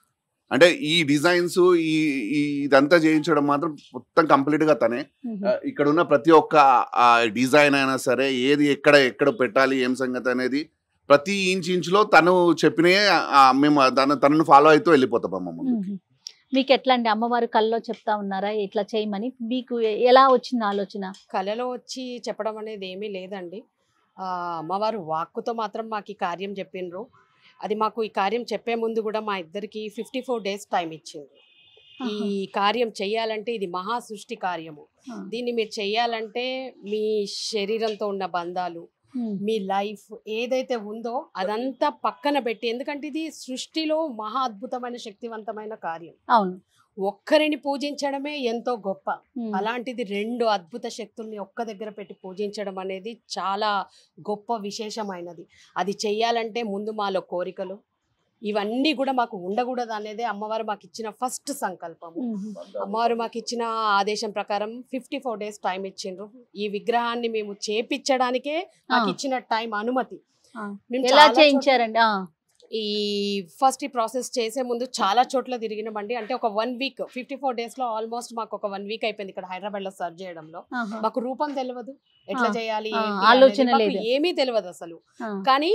Speaker 5: అంటే ఈ డిజైన్స్ ఈ ఈ ఇదంతా చేయించడం మాత్రం మొత్తం కంప్లీట్ గా తనే ఆ, ఇక్కడ ఉన్న ప్రతి ఒక్క ఆ డిజైన్ అయినా సరే ఏది ఎక్కడ ఎక్కడ పెట్టాలి ఏం సంగతి అనేది ప్రతి ఇంచ్ ఇంచ్ లో తను చెప్పినయే ఆ, మేము తన తనను ఫాలో అవుతూ వెళ్ళిపోతాం అమ్మ ముందుకి.
Speaker 1: మ్మ్. మీకు ఎట్లా అండి అమ్మవారు కల్లో చెప్తా ఉన్నారా ఇట్లా చేయమని మీకు ఎలా వచ్చింది ఆలోచన
Speaker 4: కళలో వచ్చి చెప్పడం అనేది ఏమీ లేదండి ఆ, అమ్మవారు వాక్కుతో మాత్రం మాకు ఈ కార్యం చెప్పిండ్రు అది మాకు ఈ కార్యం చెప్పే ముందు కూడా మా ఇద్దరికి ఫిఫ్టీ ఫోర్ డేస్ టైం ఇచ్చిండ్రు ఈ కార్యం చెయ్యాలంటే ఇది మహా సృష్టి కార్యము
Speaker 1: ఆహా.
Speaker 4: దీన్ని మీరు చెయ్యాలంటే మీ శరీరంతో ఉన్న బంధాలు
Speaker 1: మ్మ్.
Speaker 4: మీ లైఫ్ ఏదైతే ఉందో అదంతా పక్కన పెట్టి ఎందుకంటే ఇది సృష్టిలో మహా అద్భుతమైన శక్తివంతమైన కార్యం
Speaker 1: అవును
Speaker 4: ఒక్కరిని పూజించడమే ఎంతో గొప్ప
Speaker 1: మ్మ్.
Speaker 4: అలాంటిది రెండు అద్భుత శక్తుల్ని ఒక్క దగ్గర పెట్టి పూజించడం అనేది చాలా గొప్ప విశేషమైనది అది చెయ్యాలంటే ముందు మాలో కోరికలు ఇవన్నీ కూడా మాకు ఉండకూడదు అనేది అమ్మవారు మాకు ఇచ్చిన ఫస్ట్ సంకల్పము
Speaker 1: మ్మ్.
Speaker 4: అమ్మవారు మాకు ఇచ్చిన ఆదేశం ప్రకారం ఫిఫ్టీ ఫోర్ డేస్ టైం ఇచ్చిండ్రు ఈ విగ్రహాన్ని మేము చేపించడానికే మాకు
Speaker 1: ఆ.
Speaker 4: ఇచ్చిన టైం అనుమతి
Speaker 1: ఆ.
Speaker 4: మేము
Speaker 1: ఎలా
Speaker 4: చాలా చోట్ల-
Speaker 1: చేయించారండి ఆ.
Speaker 4: ఈ ఫస్ట్ ఈ ప్రాసెస్ చేసే ముందు చాలా చోట్ల తిరిగినామండి అంటే ఒక one week fifty four days లో ఆల్మోస్ట్ మాకు ఒక వన్ వీక్ అయిపోయింది ఇక్కడ హైదరాబాద్ లో సర్చ్ చేయడంలో
Speaker 1: ఆహా.
Speaker 4: మాకు రూపం తెలియదు ఎట్లా
Speaker 1: ఆ,
Speaker 4: చేయాలి
Speaker 1: ఆ,
Speaker 4: ఏంటి
Speaker 1: ఆలోచన
Speaker 4: అనేది మాకు
Speaker 1: లేదు.
Speaker 4: ఏమీ తెలియదు అసలు
Speaker 1: ఆ.
Speaker 4: కానీ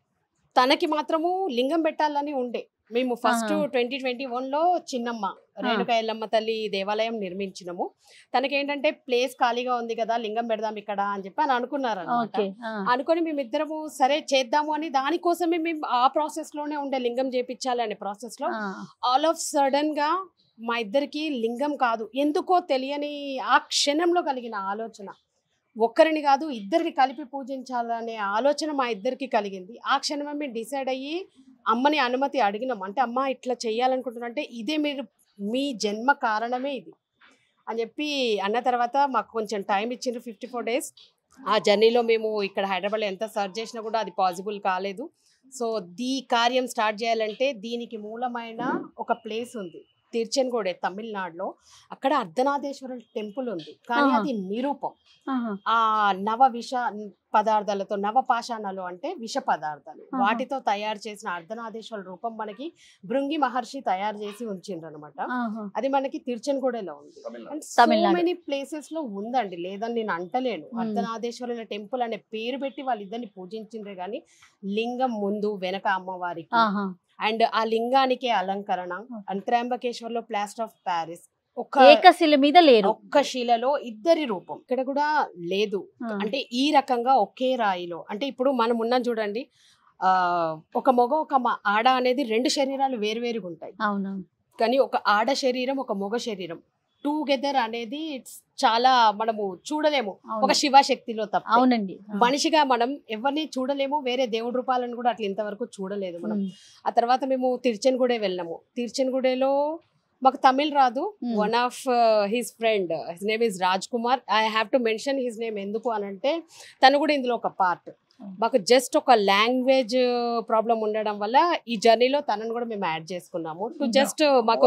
Speaker 4: తనకి మాత్రము లింగం పెట్టాలని ఉండే మేము ఫస్ట్
Speaker 1: ఆహా.
Speaker 4: ట్వంటీ ట్వంటీ వన్ లో చిన్నమ్మ రేణుక ఎల్లమ్మ తల్లి దేవాలయం నిర్మించినము తనకి ఏంటంటే ప్లేస్ ఖాళీగా ఉంది కదా లింగం పెడదాం ఇక్కడ అని చెప్పి అని అనుకున్నారు
Speaker 1: ఓకే ఆ.
Speaker 4: అనుకొని మేమిద్దరము సరే చేద్దాము అని దానికోసమే మేము ఆ ప్రాసెస్ లోనే ఉండే లింగం చేపించాలి అనే ప్రాసెస్ లో
Speaker 1: ఆ.
Speaker 4: ఆల్ ఆఫ్ సడన్ గా మా ఇద్దరికి లింగం కాదు ఎందుకో తెలియని ఆ క్షణంలో కలిగిన ఆలోచన ఒక్కరిని కాదు ఇద్దరిని కలిపి పూజించాలనే ఆలోచన మా ఇద్దరికి కలిగింది ఆ క్షణమే మేము డిసైడ్ అయ్యి అమ్మని అనుమతి అడిగినాం అంటే అమ్మ ఇట్లా చేయాలనుకుంటున్నా అంటే ఇదే మీరు మీ జన్మ కారణమే ఇది అని చెప్పి అన్న తర్వాత మాకు కొంచెం టైం ఇచ్చిండ్రు ఫిఫ్టీ ఫోర్ డేస్ ఆ జర్నీలో మేము ఇక్కడ హైదరాబాద్లో ఎంత సర్చ్ చేసినా కూడా అది పాసిబుల్ కాలేదు సో దీ కార్యం స్టార్ట్ చేయాలంటే దీనికి మూలమైన ఒక ప్లేస్ ఉంది తిరుచెన్గోడే తమిళనాడులో అక్కడ అర్ధనాథేశ్వర టెంపుల్ ఉంది కానీ
Speaker 1: ఆహా.
Speaker 4: అది నిరూపం
Speaker 1: ఆహా.
Speaker 4: ఆ నవ విష పదార్థాలతో నవ పాషాణాలు అంటే విష పదార్థాలు
Speaker 1: ఆహా.
Speaker 4: వాటితో తయారు చేసిన అర్ధనాదేశ్వర రూపం మనకి భృంగి మహర్షి తయారు చేసి ఉంచిండ్రు అనమాట
Speaker 1: ఆహా.
Speaker 4: అది మనకి తిరుచెన్గూడలో ఉంది and so
Speaker 1: Tamil Nadu.
Speaker 4: Many places లో ఉందండి లేదని నేను అంటలేను
Speaker 1: Hmm.
Speaker 4: అర్ధనాదేశ్వరుల టెంపుల్ అనే పేరు పెట్టి వాళ్ళు ఇద్దరిని పూజించిండ్రే గాని లింగం ముందు వెనక అమ్మవారికి
Speaker 1: ఆహా.
Speaker 4: అండ్ ఆ లింగానికి అలంకరణ అండ్ త్రయంబకేశ్వర్లో ప్లాస్టర్ ఆఫ్ ప్యారిస్ ఒక
Speaker 1: ఏకశిల మీద లేరు
Speaker 4: ఒక్క శిలలో ఇద్దరి రూపం ఇక్కడ కూడా లేదు
Speaker 1: ఆ.
Speaker 4: అంటే ఈ రకంగా ఒకే రాయిలో అంటే ఇప్పుడు మనం ఉన్నాం చూడండి ఆ ఒక మగ ఒక మ- ఆడ అనేది రెండు శరీరాలు వేరువేరుగా ఉంటాయి
Speaker 1: అవును
Speaker 4: కానీ ఒక ఆడ శరీరం ఒక మగ శరీరం టుగెదర్ అనేది it's చాలా మనము చూడలేము
Speaker 1: అవును.
Speaker 4: ఒక శివశక్తిలో తప్ప
Speaker 1: అవునండి ఆ.
Speaker 4: మనిషిగా మనం ఎవరిని చూడలేము వేరే దేవుడి రూపాలను కూడా అట్లా ఇంతవరకు చూడలేదు మనం
Speaker 1: ఉమ్.
Speaker 4: ఆ తర్వాత మేము తిరుచెన్గూడే వెళ్ళాము తిరుచెన్గూడేలో మాకు తమిళ్ రాదు
Speaker 1: Hmm.
Speaker 4: One of his friend his name is Raj Kumar I have to mention his name ఎందుకు అని అంటే తను కూడా ఇందులో ఒక పార్ట్ మాకు జస్ట్ ఒక లాంగ్వేజ్ ప్రాబ్లం ఉండడం వల్ల ఈ జర్నీలో తనను కూడా మేము యాడ్ చేసుకున్నాము టు
Speaker 1: Hmm.
Speaker 4: జస్ట్ మాకు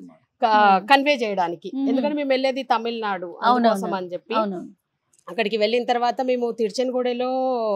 Speaker 1: Hmm.
Speaker 4: కన్వే చేయడానికి
Speaker 1: Hmm.
Speaker 4: ఎందుకంటే మేము వెళ్ళేది తమిళనాడు
Speaker 1: అవునవును.
Speaker 4: అందుకోసం అని చెప్పి
Speaker 1: అవును
Speaker 4: అక్కడికి వెళ్ళిన తర్వాత మేము తిరుచెన్గూడెలో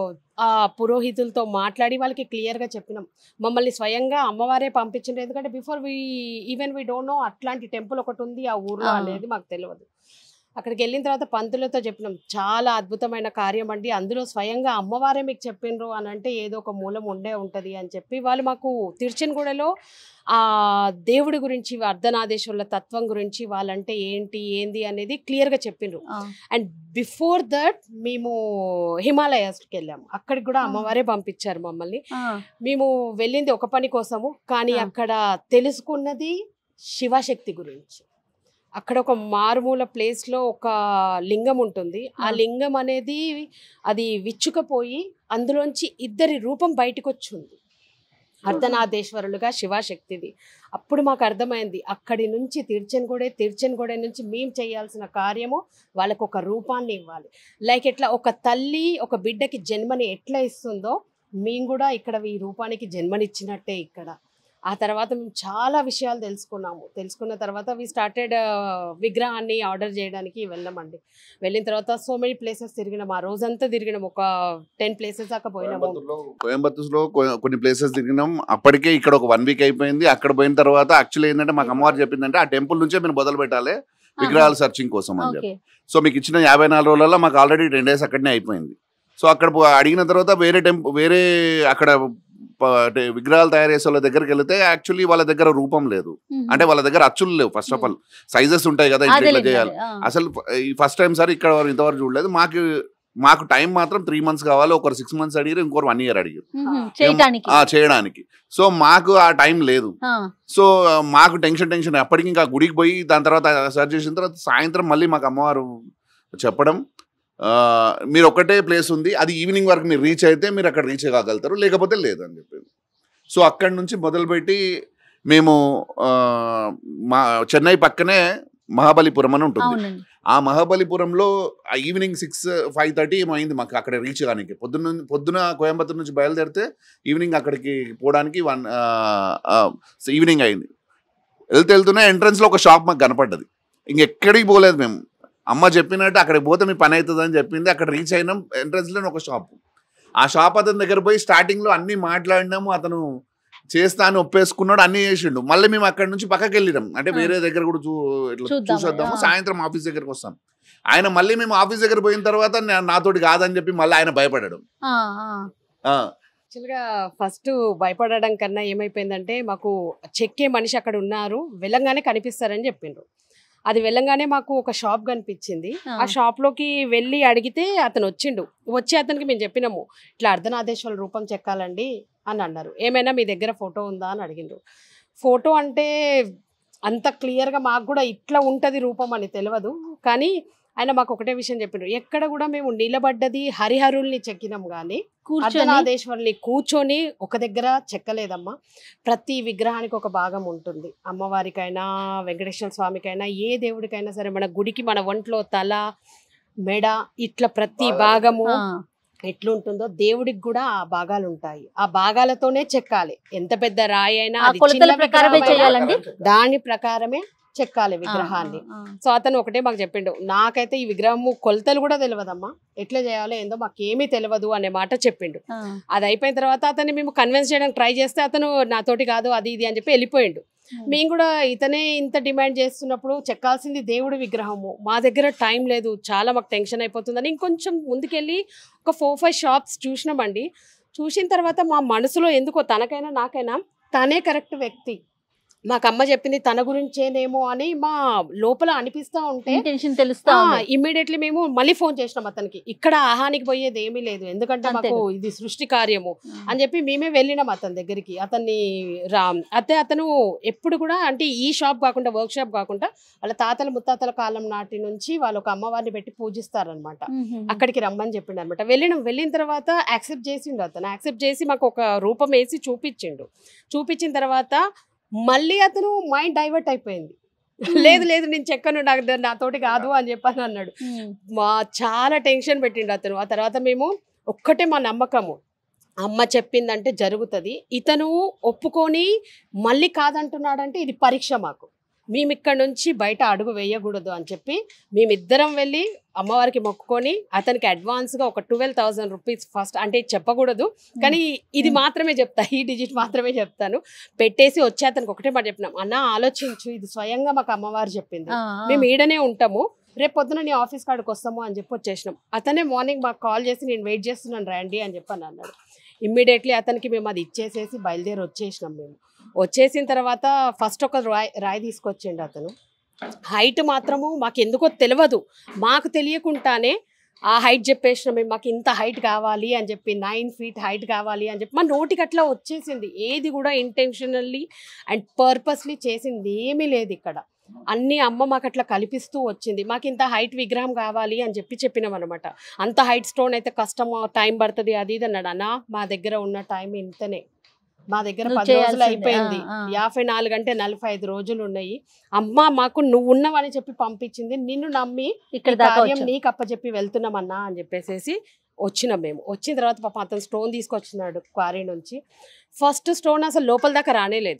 Speaker 4: ఆ పురోహితులతో మాట్లాడి వాళ్ళకి క్లియర్గా చెప్పినాం మమ్మల్ని స్వయంగా అమ్మవారే పంపించిండ్రు ఎందుకంటే before we even we don't know అట్లాంటి టెంపుల్ ఒకటి ఉంది ఆ ఊర్లో
Speaker 1: ఆ.
Speaker 4: అనేది మాకు తెలియదు అక్కడికి వెళ్ళిన తర్వాత పంతులతో చెప్పినాం చాలా అద్భుతమైన కార్యం అండి అందులో స్వయంగా అమ్మవారే మీకు చెప్పిండ్రు అని అంటే ఏదో ఒక మూలం ఉండే ఉంటది అని చెప్పి వాళ్ళు మాకు తిరుచెన్గూడెలో ఆ దేవుడి గురించి అర్ధనాదేశ్వరుల తత్వం గురించి వాళ్ళంటే ఏంటి ఏంది అనేది క్లియర్గా చెప్పిండ్రు
Speaker 1: ఆ.
Speaker 4: అండ్ బిఫోర్ దట్ మేము హిమాలయాస్కి వెళ్ళాము అక్కడికి కూడా
Speaker 1: ఆ.
Speaker 4: అమ్మవారే పంపించారు మమ్మల్ని
Speaker 1: ఆ.
Speaker 4: మేము వెళ్ళింది ఒక పని కోసము కానీ
Speaker 1: ఆ.
Speaker 4: అక్కడ తెలుసుకున్నది శివశక్తి గురించి అక్కడ ఒక మారుమూల ప్లేస్లో ఒక లింగం ఉంటుంది ఆ
Speaker 1: ఆ.
Speaker 4: లింగం అనేది అది విచ్చుకపోయి అందులోంచి ఇద్దరి రూపం బయటకు వచ్చింది అర్ధనాథేశ్వరులుగా శివశక్తిది అప్పుడు మాకు అర్థమైంది అక్కడి నుంచి తిరుచెన్గూడే తిరుచెన్గూడే నుంచి మేము చేయాల్సిన కార్యము వాళ్ళకు ఒక రూపాన్ని ఇవ్వాలి లైక్ ఎట్లా ఒక తల్లి ఒక బిడ్డకి జన్మని ఎట్లా ఇస్తుందో మేము కూడా ఇక్కడ ఈ రూపానికి జన్మనిచ్చినట్టే ఇక్కడ ఆ తర్వాత మేము చాలా విషయాలు తెలుసుకున్నాము తెలుసుకున్న తర్వాత వి స్టార్టెడ్ విగ్రహాన్ని ఆర్డర్ చేయడానికి వెళ్ళామండి వెళ్ళిన తర్వాత సో మెనీ ప్లేసెస్ తిరిగినాం ఆ రోజంతా తిరిగినాం ఒక టెన్ ప్లేసెస్ దాకా పోయినాము
Speaker 5: కోయంబత్తూర్లో కొ- కొన్ని ప్లేసెస్ తిరిగినాం అప్పటికే ఇక్కడ ఒక వన్ వీక్ అయిపోయింది అక్కడ పోయిన తర్వాత యాక్చువల్లీ ఏంటంటే మాకు అమ్మవారు చెప్పిందంటే ఆ టెంపుల్ నుంచే మీరు మొదలు పెట్టాలి విగ్రహాల సర్చింగ్ కోసం అని చెప్పి
Speaker 1: ఓకే
Speaker 5: సో మీకు ఇచ్చిన యాభై నాలుగు రోజులలో మాకు ఆల్రెడీ టెన్ డేస్ అక్కడనే అయిపోయింది సో అక్కడ పో- అడిగిన తర్వాత వేరే టెంపు వేరే అక్కడ ప- అంటే విగ్రహాలు తయారు చేసే వాళ్ళ దగ్గరికి వెళ్తే యాక్చువల్లీ వాళ్ళ దగ్గర రూపం లేదు అంటే వాళ్ళ దగ్గర అచ్చులు లేవు ఫస్ట్ ఆఫ్ ఆల్ సైజెస్ ఉంటాయి కదా ఇంట్లో ఇట్లా చేయాలి అసలు ఫ- ఈ ఫస్ట్ టైం సార్ ఇక్కడ వరకు ఇంతవరకు చూడలేదు మాకు మాకు టైం మాత్రం త్రీ మంత్స్ కావాలి ఒకరు సిక్స్ మంత్స్ అడిగారు ఇంకొకరు వన్ ఇయర్ అడిగారు
Speaker 1: చేయటానికి
Speaker 5: ఆ చేయడానికి సో మాకు ఆ టైం లేదు
Speaker 1: ఆ,
Speaker 5: సో ఆ, మాకు టెన్షన్ టెన్షన్ అప్పటికి ఇంకా గుడికి పోయి దాని తర్వాత సర్చ్ చేసిన తర్వాత సాయంత్రం మళ్ళీ మాకు అమ్మవారు చెప్పడం ఆ, మీరు ఒక్కటే ప్లేస్ ఉంది అది ఈవినింగ్ వరకు మీరు రీచ్ అయితే మీరు అక్కడ రీచ్ కాగలుగుతారు లేకపోతే లేదు అని చెప్పింది సో అక్కడి నుంచి మొదలుపెట్టి మేము ఆ, మా చెన్నై పక్కనే మహాబలిపురం అని ఉంటుంది
Speaker 1: అవునండి
Speaker 5: ఆ మహాబలిపురంలో ఆ ఈవినింగ్ సిక్స్ ఫైవ్ థర్టీ ఏమో అయింది మాకు అక్కడ రీచ్ కానికి పొద్దున్న పొద్దున కోయంబత్తూరు నుంచి బయలుదేరితే ఈవినింగ్ అక్కడికి పోవడానికి వన్ ఈవినింగ్ అయింది వెళ్తే వెళ్తూనే ఎంట్రన్స్లో ఒక షాప్ మాకు కనపడ్డది ఇంకెక్కడికి పోలేదు మేము అమ్మ చెప్పినట్టు అక్కడికి పోతే మీ పని అవుతుంది అని చెప్పింది అక్కడ రీచ్ అయినాం ఎంట్రన్స్లోనే ఒక షాప్ ఆ షాప్ అతని దగ్గర పోయి స్టార్టింగ్లో అన్నీ మాట్లాడినాము అతను చేస్తా అని ఒప్పేసుకున్నాడు అన్నీ చేసిండు మళ్ళీ మేము అక్కడ నుంచి పక్కకి వెళ్ళినాం అంటే
Speaker 1: ఆ.
Speaker 5: వేరే దగ్గర కూడా చూ ఇట్లా
Speaker 1: చూద్దామని,
Speaker 5: చూసొద్దాము
Speaker 1: ఆ.
Speaker 5: సాయంత్రం ఆఫీస్ దగ్గరకు వస్తాం ఆయన మళ్ళీ మేము ఆఫీస్ దగ్గర పోయిన తర్వాత నా- నాతోటి కాదని చెప్పి మళ్ళీ ఆయన భయపడడం
Speaker 1: ఆ, ఆ.
Speaker 5: ఆ,
Speaker 4: యాక్చువల్గా ఫస్ట్ భయపడడం కన్నా ఏమైపోయిందంటే మాకు చెక్కే మనిషి అక్కడ ఉన్నారు వెళ్ళంగానే కనిపిస్తారని చెప్పిండ్రు అది వెళ్ళంగానే మాకు ఒక షాప్ కనిపించింది
Speaker 1: ఆ.
Speaker 4: ఆ షాప్ లోకి వెళ్ళి అడిగితే అతను వచ్చిండు వచ్చి అతనికి మేము చెప్పినాము ఇట్లా అర్ధనాదేశ్వర రూపం చెక్కాలండి అని అన్నారు ఏమైనా మీ దగ్గర ఫోటో ఉందా అని అడిగిండ్రు ఫోటో అంటే అంత క్లియర్గా మాకు కూడా ఇట్లా ఉంటుంది రూపం అని తెలియదు కానీ ఆయన మాకు ఒకటే విషయం చెప్పిండ్రు ఎక్కడ కూడా మేము నిలబడ్డది హరిహరుల్ని చెక్కినాం కానీ
Speaker 1: కూర్చొని
Speaker 4: అర్ధనాదేశ్వరుని కూర్చొని ఒక దగ్గర చెక్కలేదమ్మా ప్రతి విగ్రహానికి ఒక భాగం ఉంటుంది అమ్మవారికైనా వెంకటేశ్వర స్వామికైనా ఏ దేవుడికైనా సరే మన గుడికి మన ఒంట్లో తల మెడ ఇట్లా ప్రతి భాగము
Speaker 1: ఆ,
Speaker 4: ఎట్లుంటుందో దేవుడికి కూడా ఆ భాగాలు ఉంటాయి ఆ భాగాలతోనే చెక్కాలి ఎంత పెద్ద రాయి అయినా
Speaker 1: ఆ
Speaker 4: అది
Speaker 1: కొలతల
Speaker 4: చిన్న
Speaker 1: ప్రకారమే
Speaker 4: విగ్రహమైనా
Speaker 1: చేయాలండి
Speaker 4: దాని ప్రకారమే చెక్కాలి
Speaker 1: ఆ,
Speaker 4: విగ్రహాన్ని
Speaker 1: ఆ,
Speaker 4: సో అతను ఒకటే మాకు చెప్పిండు నాకైతే ఈ విగ్రహము కొలతలు కూడా తెలియదమ్మా ఎట్లా చేయాలో ఏందో మాకేమీ తెలియదు అనే మాట చెప్పిండు
Speaker 1: ఆ,
Speaker 4: అది అయిపోయిన తర్వాత అతన్ని మేము కన్విన్స్ చేయడానికి ట్రై చేస్తే అతను నాతోటి కాదు అది ఇది అని చెప్పి వెళ్ళిపోయిండు మేము కూడా ఇతనే ఇంత డిమాండ్ చేస్తున్నప్పుడు చెక్కాల్సింది దేవుడి విగ్రహము మా దగ్గర టైం లేదు చాలా మాకు టెన్షన్ అయిపోతుందని ఇంకొంచెం ముందుకెళ్ళి ఒక ఫోర్ ఫైవ్ షాప్స్ చూసినామండి చూసిన తర్వాత మా మనసులో ఎందుకో తనకైనా నాకైనా తనే కరెక్ట్ వ్యక్తి మాకు అమ్మ చెప్పింది తన గురించేనేమో అని మా లోపల అనిపిస్తూ ఉంటే
Speaker 1: ఇంటెన్షన్ తెలుస్తా ఉంది.
Speaker 4: ఇమ్మీడియట్లీ మేము మళ్ళీ ఫోన్ చేసినాం అతనికి ఇక్కడ ఆహానికి పోయేది ఏమీ లేదు ఎందుకంటే
Speaker 1: అంతే
Speaker 4: మాకు ఇది సృష్టి కార్యము అని చెప్పి మేమే వెళ్ళినాం అతని దగ్గరికి అతన్ని రా అయితే అతను ఎప్పుడు కూడా అంటే ఈ షాప్ కాకుండా వర్క్ షాప్ కాకుండా వాళ్ళ తాతల ముత్తాతల కాలం నాటి నుంచి వాళ్ళు ఒక అమ్మవారిని పెట్టి పూజిస్తారనమాట
Speaker 1: మ్మ్.
Speaker 4: అక్కడికి రమ్మని చెప్పిండు అనమాట వెళ్ళినాం వెళ్ళిన తర్వాత యాక్సెప్ట్ చేసిండు అతను యాక్సెప్ట్ చేసి మాకు ఒక రూపం వేసి చూపించిండు చూపించిన తర్వాత మళ్ళీ అతను మైండ్ డైవర్ట్ అయిపోయింది లేదు లేదు నేను చెక్కను నాకు ద- నాతోటి కాదు అని చెప్పని అన్నాడు
Speaker 1: మ్మ్.
Speaker 4: మా చాలా టెన్షన్ పెట్టిండు అతను ఆ తర్వాత మేము ఒక్కటే మా నమ్మకము అమ్మ చెప్పిందంటే జరుగుతుంది ఇతను ఒప్పుకొని మళ్ళీ కాదంటున్నాడంటే ఇది పరీక్ష మాకు మేము ఇక్కడ నుంచి బయట అడుగు వేయకూడదు అని చెప్పి మేమిద్దరం వెళ్ళి అమ్మవారికి మొక్కుకొని అతనికి అడ్వాన్స్గా ఒక ట్వెల్వ్ థౌసండ్ రూపీస్ ఫస్ట్ అంటే చెప్పకూడదు కానీ ఇది మాత్రమే చెప్తా ఈ డిజిట్ మాత్రమే చెప్తాను పెట్టేసి వచ్చి అతనికి ఒకటే మాట చెప్పినాం అన్న ఆలోచించు ఇది స్వయంగా మాకు అమ్మవారు చెప్పింది
Speaker 1: ఆ, ఆ.
Speaker 4: మేము ఈడనే ఉంటాము రేపు పొద్దున నీ ఆఫీస్ కాడికి వస్తాము అని చెప్పి వచ్చేసినాం అతనే మార్నింగ్ మాకు కాల్ చేసి నేను వెయిట్ చేస్తున్నాను రండి అని చెప్పి అని అన్నాడు ఇమ్మీడియట్లీ అతనికి మేము అది ఇచ్చేసేసి బయలుదేరి వచ్చేసినాం మేము వచ్చేసిన తర్వాత ఫస్ట్ ఒక రాయి రాయి తీసుకొచ్చిండు అతను హైట్ మాత్రము మాకు ఎందుకో తెలియదు మాకు తెలియకుండానే ఆ హైట్ చెప్పేసినాం మేము మాకు ఇంత హైట్ కావాలి అని చెప్పి నైన్ ఫీట్ హైట్ కావాలి అని చెప్పి మా నోటికి అట్లా వచ్చేసింది ఏది కూడా ఇంటెన్షనల్లీ అండ్ పర్పస్లీ చేసింది ఏమీ లేదు ఇక్కడ అన్ని అమ్మ మాకు అట్లా కల్పిస్తూ వచ్చింది మాకు ఇంత హైట్ విగ్రహం కావాలి అని చెప్పి చెప్పినాం అనమాట అంత హైట్ స్టోన్ అయితే కష్టం టైం పడుతుంది అది ఇది అన్నాడు అన్న మా దగ్గర ఉన్న టైం ఇంతనే మా దగ్గర
Speaker 1: నువ్వు
Speaker 4: పది రోజులు
Speaker 1: చేయాల్సిందే.
Speaker 4: అయిపోయింది
Speaker 1: ఆ, ఆ.
Speaker 4: యాభై నాలుగు అంటే నలభై ఐదు రోజులు ఉన్నాయి అమ్మ మాకు నువ్వు ఉన్నవని చెప్పి పంపించింది నిన్ను నమ్మి
Speaker 1: ఇక్కడ
Speaker 4: ఈ
Speaker 1: దాకా
Speaker 4: కార్యం
Speaker 1: వచ్చాం.
Speaker 4: నీకు అప్పచెప్పి వెళ్తున్నామన్నా అని చెప్పేసి వచ్చినాం మేము వచ్చిన తర్వాత పాప అతను స్టోన్ తీసుకొచ్చినాడు క్వారీ నుంచి ఫస్ట్ స్టోన్ అసలు లోపల దాకా రానేలేదు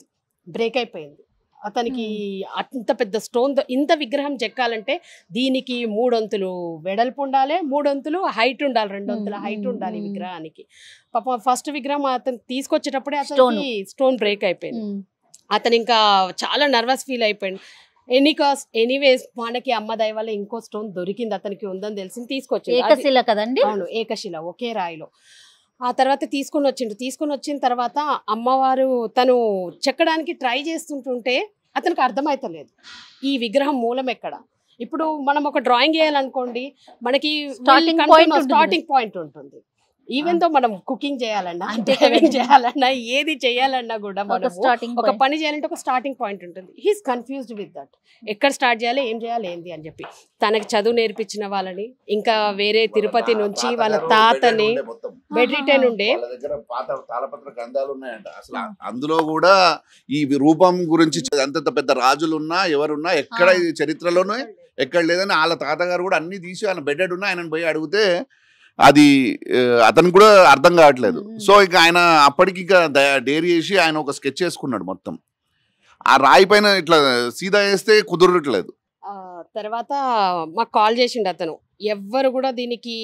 Speaker 4: బ్రేక్ అయిపోయింది అతనికి అంత పెద్ద స్టోన్ ఇంత విగ్రహం చెక్కాలంటే దీనికి మూడొంతులు వెడల్పు ఉండాలి మూడొంతులు హైట్ ఉండాలి రెండొంతుల
Speaker 1: మ్మ్,
Speaker 4: హైట్
Speaker 1: మ్మ్,
Speaker 4: ఉండాలి ఈ
Speaker 1: మ్మ్.
Speaker 4: విగ్రహానికి పాప ఫస్ట్ విగ్రహం అతను తీసుకొచ్చేటప్పుడే
Speaker 1: Stone.
Speaker 4: అతనికి స్టోన్ బ్రేక్ అయిపోయింది
Speaker 1: ఉమ్.
Speaker 4: అతను ఇంకా చాలా నర్వస్ ఫీల్ అయిపోయింది ఎనీ కాస్ట్ ఎనీవేస్ మనకి అమ్మ దయ వల్ల ఇంకో స్టోన్ దొరికింది అతనికి ఉందని తెలిసింది తీసుకొచ్చింది అది-
Speaker 1: ఏకశిల కదండి
Speaker 4: అవును ఏకశిల ఒకే రాయిలో ఆ తర్వాత తీసుకొని వచ్చిండు తీసుకొని వచ్చిన తర్వాత అమ్మవారు తను చెక్కడానికి ట్రై చేస్తుంటుంటే అతనికి అర్థమైతలేదు ఈ విగ్రహం మూలం ఎక్కడ ఇప్పుడు మనం ఒక డ్రాయింగ్ వేయాలనుకోండి మనకి
Speaker 1: Starting point ఉంటుంది.
Speaker 4: స్టార్టింగ్ పాయింట్ ఉంటుంది ఈవెన్ తో మనం కుకింగ్ చేయాలన్నా
Speaker 1: అంతే
Speaker 4: డ్రైవింగ్
Speaker 1: కదండి.
Speaker 4: చేయాలన్నా ఏది చేయాలన్నా కూడా
Speaker 1: ఒక
Speaker 4: మనము
Speaker 1: స్టార్టింగ్
Speaker 4: ఒక పని చేయాలంటే ఒక స్టార్టింగ్ పాయింట్ ఉంటుంది హీస్ కన్ఫ్యూజ్డ్ విత్ దట్ ఎక్కడ స్టార్ట్ చేయాలి ఏం చేయాలి ఏంది అని చెప్పి తనకి చదువు నేర్పించిన వాళ్ళని ఇంకా వేరే తిరుపతి నుంచి వాళ్ళ తాతని బెడ్ రిటైన్ ఉండే
Speaker 5: వాళ్ళ దగ్గర పాత తాళపత్ర గ్రంథాలు ఉన్నాయంట అసలు అందులో కూడా ఈ రూపం గురించి అంతంత పెద్ద రాజులు ఉన్నా ఎవరున్నా ఎక్కడ
Speaker 1: ఆ.
Speaker 5: ఈ చరిత్రలోనే ఎక్కడ లేదని వాళ్ళ తాతగారు కూడా అన్ని తీసి ఆయన బెడ్డెడ్ ఉన్నా ఆయన పోయి అడిగితే అది ఆ, అతనికి కూడా అర్థం కావట్లేదు
Speaker 1: మ్మ్.
Speaker 5: సో ఇక ఆయన అప్పటికి ఇక దయ- డేర్ చేసి ఆయన ఒక స్కెచ్ చేసుకున్నాడు మొత్తం ఆ రాయి పైన ఇట్లా సీదా వేస్తే కుదరట్లేదు
Speaker 4: ఆ, తర్వాత మాకు కాల్ చేసిండు అతను ఎవ్వరు కూడా దీనికి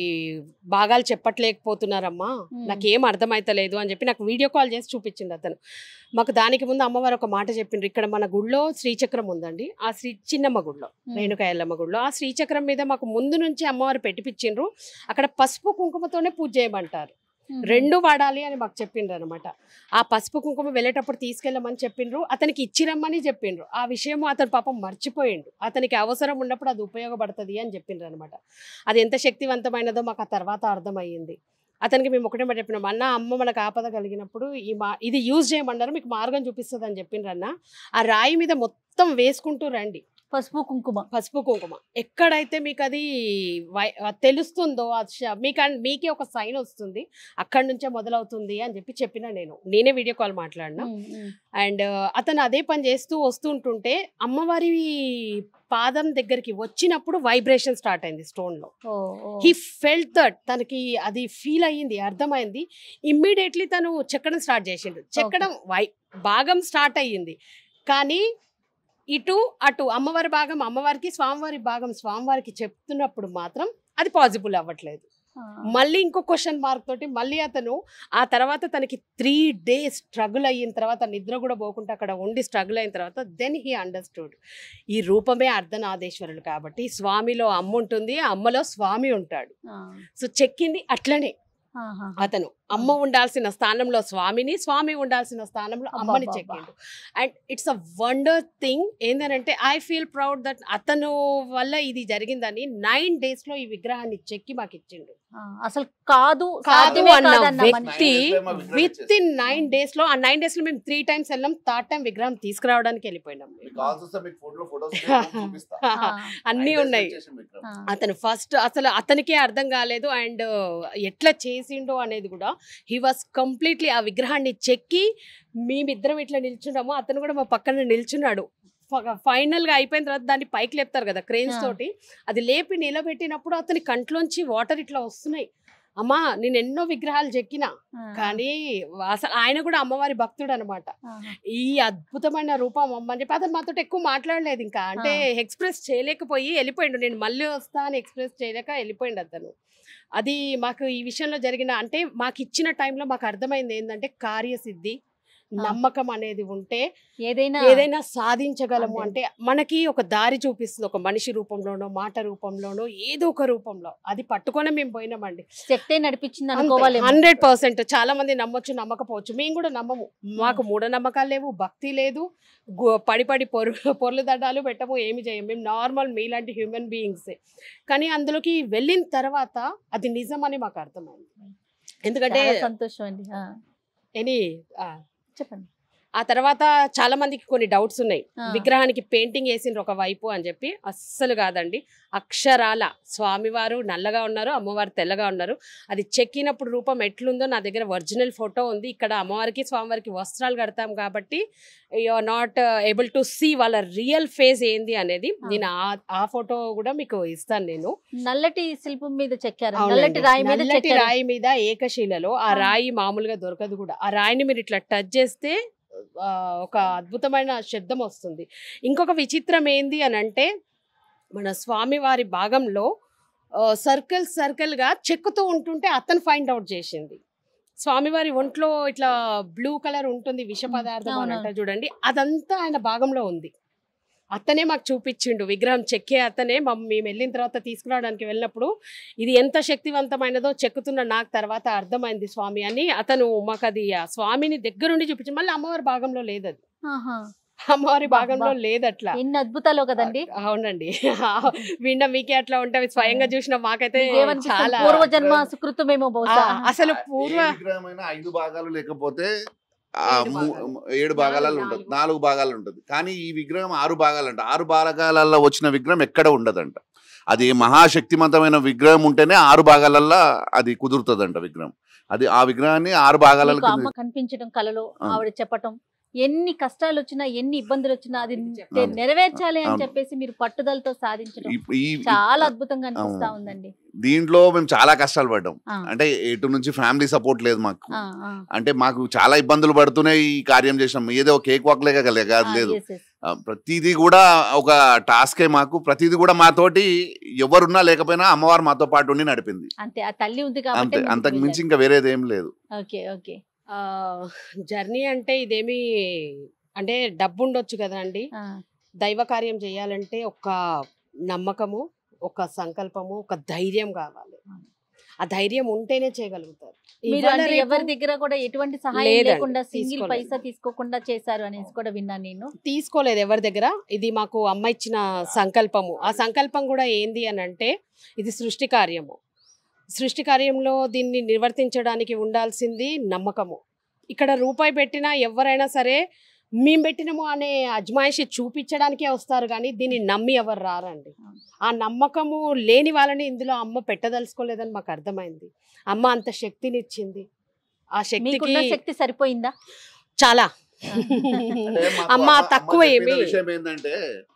Speaker 4: భాగాలు చెప్పట్లేకపోతున్నారమ్మా
Speaker 1: Hmm.
Speaker 4: నాకేం అర్థమైతలేదు అని చెప్పి నాకు వీడియో కాల్ చేసి చూపించిండు అతను మాకు దానికి ముందు అమ్మవారు ఒక మాట చెప్పిండ్రు ఇక్కడ మన గుళ్ళో శ్రీచక్రం ఉందండి ఆ శ్రీ చిన్నమ్మ గుడిలో రేణుక ఎల్లమ్మ గుడిలో ఆ శ్రీచక్రం మీద మాకు ముందు నుంచి అమ్మవారు పెట్టిపిచ్చిండ్రు అక్కడ పసుపు కుంకుమతోనే పూజ చేయమంటారు రెండు వాడాలి అని మాకు చెప్పిండ్రు అనమాట ఆ పసుపు కుంకుమ వెళ్ళేటప్పుడు తీసుకెళ్ళమని చెప్పిండ్రు అతనికి ఇచ్చిరమ్మని చెప్పిండ్రు ఆ విషయం అతను పాపం మర్చిపోయిండు అతనికి అవసరం ఉన్నప్పుడు అది ఉపయోగపడుతుంది అని చెప్పిండ్రు అనమాట అది ఎంత శక్తివంతమైనదో మాకు ఆ తర్వాత అర్థమయ్యింది అతనికి మేము ఒకటే మాట చెప్పినాం అన్న అమ్మ మనకు ఆపద కలిగినప్పుడు ఈ మా ఇది యూజ్ చేయమన్నారు మీకు మార్గం చూపిస్తుంది అని చెప్పిండ్రు అన్న ఆ రాయి మీద మొత్తం వేసుకుంటూ రండి
Speaker 1: పసుపు కుంకుమ
Speaker 4: పసుపు కుంకుమ ఎక్కడైతే మీకు అది వై- ఆ తెలుస్తుందో ఆ శ- మీకు అన్- మీకే ఒక సైన్ వస్తుంది అక్కడి నుంచే మొదలవుతుంది అని చెప్పి చెప్పిన నేను నేనే వీడియో కాల్ మాట్లాడినా
Speaker 1: ఉమ్, ఉమ్.
Speaker 4: అండ్ అతను అదే పని చేస్తూ వస్తుంటుంటే అమ్మవారి పాదం దగ్గరికి వచ్చినప్పుడు వైబ్రేషన్ స్టార్ట్ అయింది స్టోన్ లో
Speaker 1: ఓ, ఓ.
Speaker 4: హీ ఫెల్ట్ దట్ తనకి అది ఫీల్ అయ్యింది అర్థమైంది ఇమ్మీడియట్లీ తను చెక్కడం స్టార్ట్ చేసిండు చెక్కడం వై భాగం స్టార్ట్ అయ్యింది కానీ ఇటు అటు అమ్మవారి భాగం అమ్మవారికి స్వామివారి భాగం స్వామివారికి చెప్తున్నప్పుడు మాత్రం అది పాసిబుల్ అవ్వట్లేదు
Speaker 1: ఆ.
Speaker 4: మళ్ళీ ఇంకో క్వశ్చన్ మార్క్ తోటి మళ్ళీ అతను ఆ తర్వాత తనకి త్రీ డేస్ స్ట్రగుల్ అయిన తర్వాత నిద్ర కూడా పోకుండా అక్కడ ఉండి స్ట్రగుల్ అయిన తర్వాత దెన్ హీ అండర్స్టూడ్ ఈ రూపమే అర్ధనాదేశ్వరుడు కాబట్టి స్వామిలో అమ్మ ఉంటుంది అమ్మలో స్వామి ఉంటాడు
Speaker 1: ఆ.
Speaker 4: సో చెక్కింది అట్లనే
Speaker 1: ఆహా.
Speaker 4: అతను అమ్మ ఉండాల్సిన స్థానంలో స్వామిని స్వామి ఉండాల్సిన స్థానంలో అమ్మని
Speaker 1: అబ్బబ్బబ్బా.
Speaker 4: చెక్కిండు and it's a wonder thing ఏంటంటే ఐ ఫీల్ ప్రౌడ్ దట్ అతను వల్ల ఇది జరిగిందని నైన్ డేస్ లో ఈ విగ్రహాన్ని చెక్కి మాకు ఇచ్చిండు
Speaker 1: ఆ, అసలు కాదు
Speaker 4: కాదు
Speaker 1: సాధ్యమే
Speaker 4: అన్న
Speaker 1: కాదన్న
Speaker 4: వ్యక్తి
Speaker 1: మనిషి.
Speaker 5: Nine days లో మా విగ్రహం
Speaker 4: విత్ ఇన్ నైన్ డేస్ లో ఆ నైన్ డేస్ లో మేము త్రీ టైమ్స్ వెళ్ళాం థర్డ్ టైం విగ్రహం తీసుకురావడానికి వెళ్ళిపోయినాం
Speaker 5: మీకు కావాల్సి వస్తే మీకు ఫోటో ఫోటోస్ చూపిస్తా
Speaker 1: ఆ,
Speaker 4: అన్నీ ఉన్నాయి
Speaker 1: ఆ.
Speaker 4: అతను ఫస్ట్ అసలు అతనికే అర్థం కాలేదు అండ్ ఎట్లా చేసిండో అనేది కూడా హీ వాస్ కంప్లీట్లీ ఆ విగ్రహాన్ని చెక్కి మేమిద్దరం ఇట్లా నిల్చున్నాము అతను కూడా మా పక్కన నిల్చున్నాడు ఫైనల్ గా అయిపోయిన తర్వాత దాన్ని పైకి లేపుతారు కదా క్రెయిన్స్
Speaker 1: ఆ.
Speaker 4: తోటి అది లేపి నిలబెట్టినప్పుడు అతని కంట్లోంచి వాటర్ ఇట్లా వస్తున్నాయి అమ్మా నేను ఎన్నో విగ్రహాలు చెక్కినా
Speaker 1: ఆ.
Speaker 4: కానీ అసలు ఆయన కూడా అమ్మవారి భక్తుడు అనమాట
Speaker 1: ఆహా.
Speaker 4: ఈ అద్భుతమైన రూపం అమ్మ అని చెప్పి అతను మాతో ఎక్కువ మాట్లాడలేదు ఇంకా అంటే ఎక్స్ప్రెస్ చేయలేకపోయి వెళ్ళిపోయిండు నేను మళ్ళీ వస్తా అని ఎక్స్ప్రెస్ చేయలేక వెళ్ళిపోయిండు అతను అది మాకు ఈ విషయంలో జరిగిన అంటే మాకు ఇచ్చిన టైంలో మాకు అర్థమైంది ఏంటంటే కార్యసిద్ధి నమ్మకం అనేది ఉంటే
Speaker 1: ఏదైనా
Speaker 4: ఏదైనా సాధించగలము
Speaker 1: అంతే.
Speaker 4: అంటే మనకి ఒక దారి చూపిస్తుంది ఒక మనిషి రూపంలోనో మాట రూపంలోనో ఏదో ఒక రూపంలో అది పట్టుకొని మేము పోయినామండి
Speaker 1: శక్తే నడిపించింది అనుకోవాలి
Speaker 4: హండ్రెడ్ పర్సెంట్ చాలా మంది నమ్మొచ్చు నమ్మకపోవచ్చు మేము కూడా నమ్మము మాకు మూఢనమ్మకాలు లేవు భక్తి లేదు గు- పడి పడి పొరు పొర్లు దండాలు పెట్టము ఏమి చేయము మేము నార్మల్ మీలాంటి హ్యూమన్ బీయింగ్సే కానీ అందులోకి వెళ్ళిన తర్వాత అది నిజమని మాకు అర్థమైంది ఎందుకంటే
Speaker 1: చాలా సంతోషం అండి ఆ,
Speaker 4: ఎనీ
Speaker 1: చెప్పండి
Speaker 4: ఆ తర్వాత చాలా మందికి కొన్ని డౌట్స్ ఉన్నాయి
Speaker 1: ఆ.
Speaker 4: విగ్రహానికి పెయింటింగ్ వేసిండ్రు ఒక వైపు అని చెప్పి అస్సలు కాదండి అక్షరాల స్వామివారు నల్లగా ఉన్నారు అమ్మవారు తెల్లగా ఉన్నారు అది చెక్కినప్పుడు రూపం ఎట్లుందో నా దగ్గర ఒరిజినల్ ఫోటో ఉంది ఇక్కడ అమ్మవారికి స్వామివారికి వస్త్రాలు కడతాం కాబట్టి you are not able to see వాళ్ళ రియల్ ఫేస్ ఏంది అనేది
Speaker 1: ఆ.
Speaker 4: నేను ఆ- ఆ ఫోటో కూడా మీకు ఇస్తాను నేను
Speaker 1: నల్లటి శిల్పం మీద చెక్కారు
Speaker 4: అవునండి.
Speaker 1: నల్లటి రాయి మీద
Speaker 4: నల్లటి
Speaker 1: చెక్కారు
Speaker 4: రాయి మీద ఏకశిలలో ఆ
Speaker 1: ఆ.
Speaker 4: రాయి మామూలుగా దొరకదు కూడా ఆ రాయిని మీరు ఇట్లా టచ్ చేస్తే ఆ, ఒక అద్భుతమైన శబ్దం వస్తుంది ఇంకొక విచిత్రం ఏంది అని అంటే మన స్వామివారి భాగంలో సర్కిల్ సర్కిల్గా చెక్కుతూ ఉంటుంటే అతను ఫైండ్ అవుట్ చేసింది స్వామివారి ఒంట్లో ఇట్లా బ్లూ కలర్ ఉంటుంది విష పదార్థం అని
Speaker 1: అవునవును.
Speaker 4: అంటారు చూడండి అదంతా ఆయన భాగంలో ఉంది అతనే మాకు చూపించిండు విగ్రహం చెక్కే అతనే మమ్- మేము వెళ్ళిన తర్వాత తీసుకురావడానికి వెళ్ళినప్పుడు ఇది ఎంత శక్తివంతమైనదో చెక్కుతున్న నాకు తర్వాత అర్థమైంది స్వామి అని అతను మాకు అది ఆ స్వామిని దగ్గరుండి చూపించి మళ్ళీ అమ్మవారి భాగంలో లేదు అది
Speaker 1: ఆహా.
Speaker 4: అమ్మవారి
Speaker 1: బా,
Speaker 4: భాగంలో
Speaker 1: బా.
Speaker 4: లేదు అట్లా
Speaker 1: ఎన్ని అద్భుతాలు కదండి
Speaker 4: అవునండి విన్న మీకే అట్లా ఉంటే స్వయంగా చూసిన మాకైతే
Speaker 1: మీకేమనిపిస్తుంది?
Speaker 4: చాలా
Speaker 1: పూర్వజన్మ సుకృతమేమో
Speaker 4: ఆ,
Speaker 1: బహుశా
Speaker 4: అసలు
Speaker 5: ఏ
Speaker 4: పూర్వ
Speaker 5: విగ్రహమైన ఐదు భాగాలు లేకపోతే ఆ
Speaker 4: ఏడు
Speaker 5: ము-
Speaker 4: భాగాలు.
Speaker 5: ఏడు భాగాలలో
Speaker 4: నాలుగు,
Speaker 5: ఉంటుంది
Speaker 4: నాలుగు.
Speaker 5: నాలుగు భాగాలు ఉంటుంది కానీ ఈ విగ్రహం ఆరు భాగాలంట ఆరు భాగాలలో వచ్చిన విగ్రహం ఎక్కడ ఉండదంట అది మహాశక్తివంతమైన విగ్రహం ఉంటేనే ఆరు భాగాలల్లో అది కుదురుతుందంట విగ్రహం అది ఆ విగ్రహాన్ని ఆరు భాగాలలో
Speaker 1: మీకు
Speaker 5: కింద
Speaker 1: అమ్మ కనిపించడం కలలో
Speaker 5: ఆ.
Speaker 1: ఆవిడ చెప్పటం ఎన్ని కష్టాలు వచ్చినా ఎన్ని ఇబ్బందులు వచ్చినా అది
Speaker 5: అవును.
Speaker 1: నెరవేర్చాలి అని
Speaker 5: అవును.
Speaker 1: చెప్పేసి మీరు పట్టుదలతో సాధించడం
Speaker 5: ఈ- ఈ
Speaker 1: చాలా అద్భుతంగా అనిపిస్తా
Speaker 5: అవును.
Speaker 1: ఉందండి
Speaker 5: దీంట్లో మేము చాలా కష్టాలు పడ్డాం
Speaker 1: ఆ,
Speaker 5: అంటే ఎటు నుంచి ఫ్యామిలీ సపోర్ట్ లేదు మాకు
Speaker 1: ఆ, ఆ.
Speaker 5: అంటే మాకు చాలా ఇబ్బందులు పడుతూనే ఈ కార్యం చేసినాం ఏదో కేక్ వాక్ లేక కాదు
Speaker 1: ఆ,
Speaker 5: లేదు
Speaker 1: yes, yes.
Speaker 5: ఆ, ప్రతిదీ కూడా ఒక టాస్కే మాకు ప్రతిదీ కూడా మాతోటి ఎవరున్నా లేకపోయినా అమ్మవారు మాతో పాటు ఉండి నడిపింది
Speaker 1: అంతే ఆ తల్లి ఉంది
Speaker 5: అంతే
Speaker 1: కాబట్టి
Speaker 5: అంతకు మించి ఇంకా వేరేది ఏం లేదు
Speaker 1: ఓకే ఓకే
Speaker 4: జర్నీ అంటే ఇదేమి అంటే డబ్బు ఉండొచ్చు కదండి దైవ కార్యం చేయాలంటే ఒక నమ్మకము ఒక సంకల్పము ఒక ధైర్యం కావాలి ఆ ధైర్యం ఉంటేనే చేయగలుగుతారు
Speaker 1: మీరు
Speaker 4: ఇవాళ
Speaker 1: అంటే
Speaker 4: రేపు
Speaker 1: ఎవరి దగ్గర కూడా ఎటువంటి సహాయం
Speaker 4: లేదండి,
Speaker 1: లేకుండా సింగిల్
Speaker 4: తీసుకోలేదు.
Speaker 1: పైసా తీసుకోకుండా చేశారు అనేసి కూడా విన్నాను నేను
Speaker 4: తీసుకోలేదు ఎవరి దగ్గర ఇది మాకు అమ్మ ఇచ్చిన సంకల్పము ఆ సంకల్పం కూడా ఏంది అని అంటే ఇది సృష్టి కార్యము సృష్టి కార్యంలో దీన్ని నిర్వర్తించడానికి ఉండాల్సింది నమ్మకము ఇక్కడ రూపాయి పెట్టినా ఎవరైనా సరే మేము పెట్టినము అనే అజ్మాయిషి చూపించడానికే వస్తారు కానీ దీన్ని నమ్మి ఎవరు రారండి ఆ నమ్మకము లేని వాళ్ళని ఇందులో అమ్మ పెట్టదలుచుకోలేదని మాకు అర్థమైంది అమ్మ అంత శక్తినిచ్చింది ఆ
Speaker 1: మీకున్న
Speaker 4: శక్తికి
Speaker 1: శక్తి సరిపోయిందా
Speaker 4: చాలా
Speaker 5: అంటే మాకు
Speaker 4: అమ్మ తక్కువ
Speaker 5: చెప్పిన
Speaker 4: ఏమి
Speaker 5: విషయం ఏంటంటే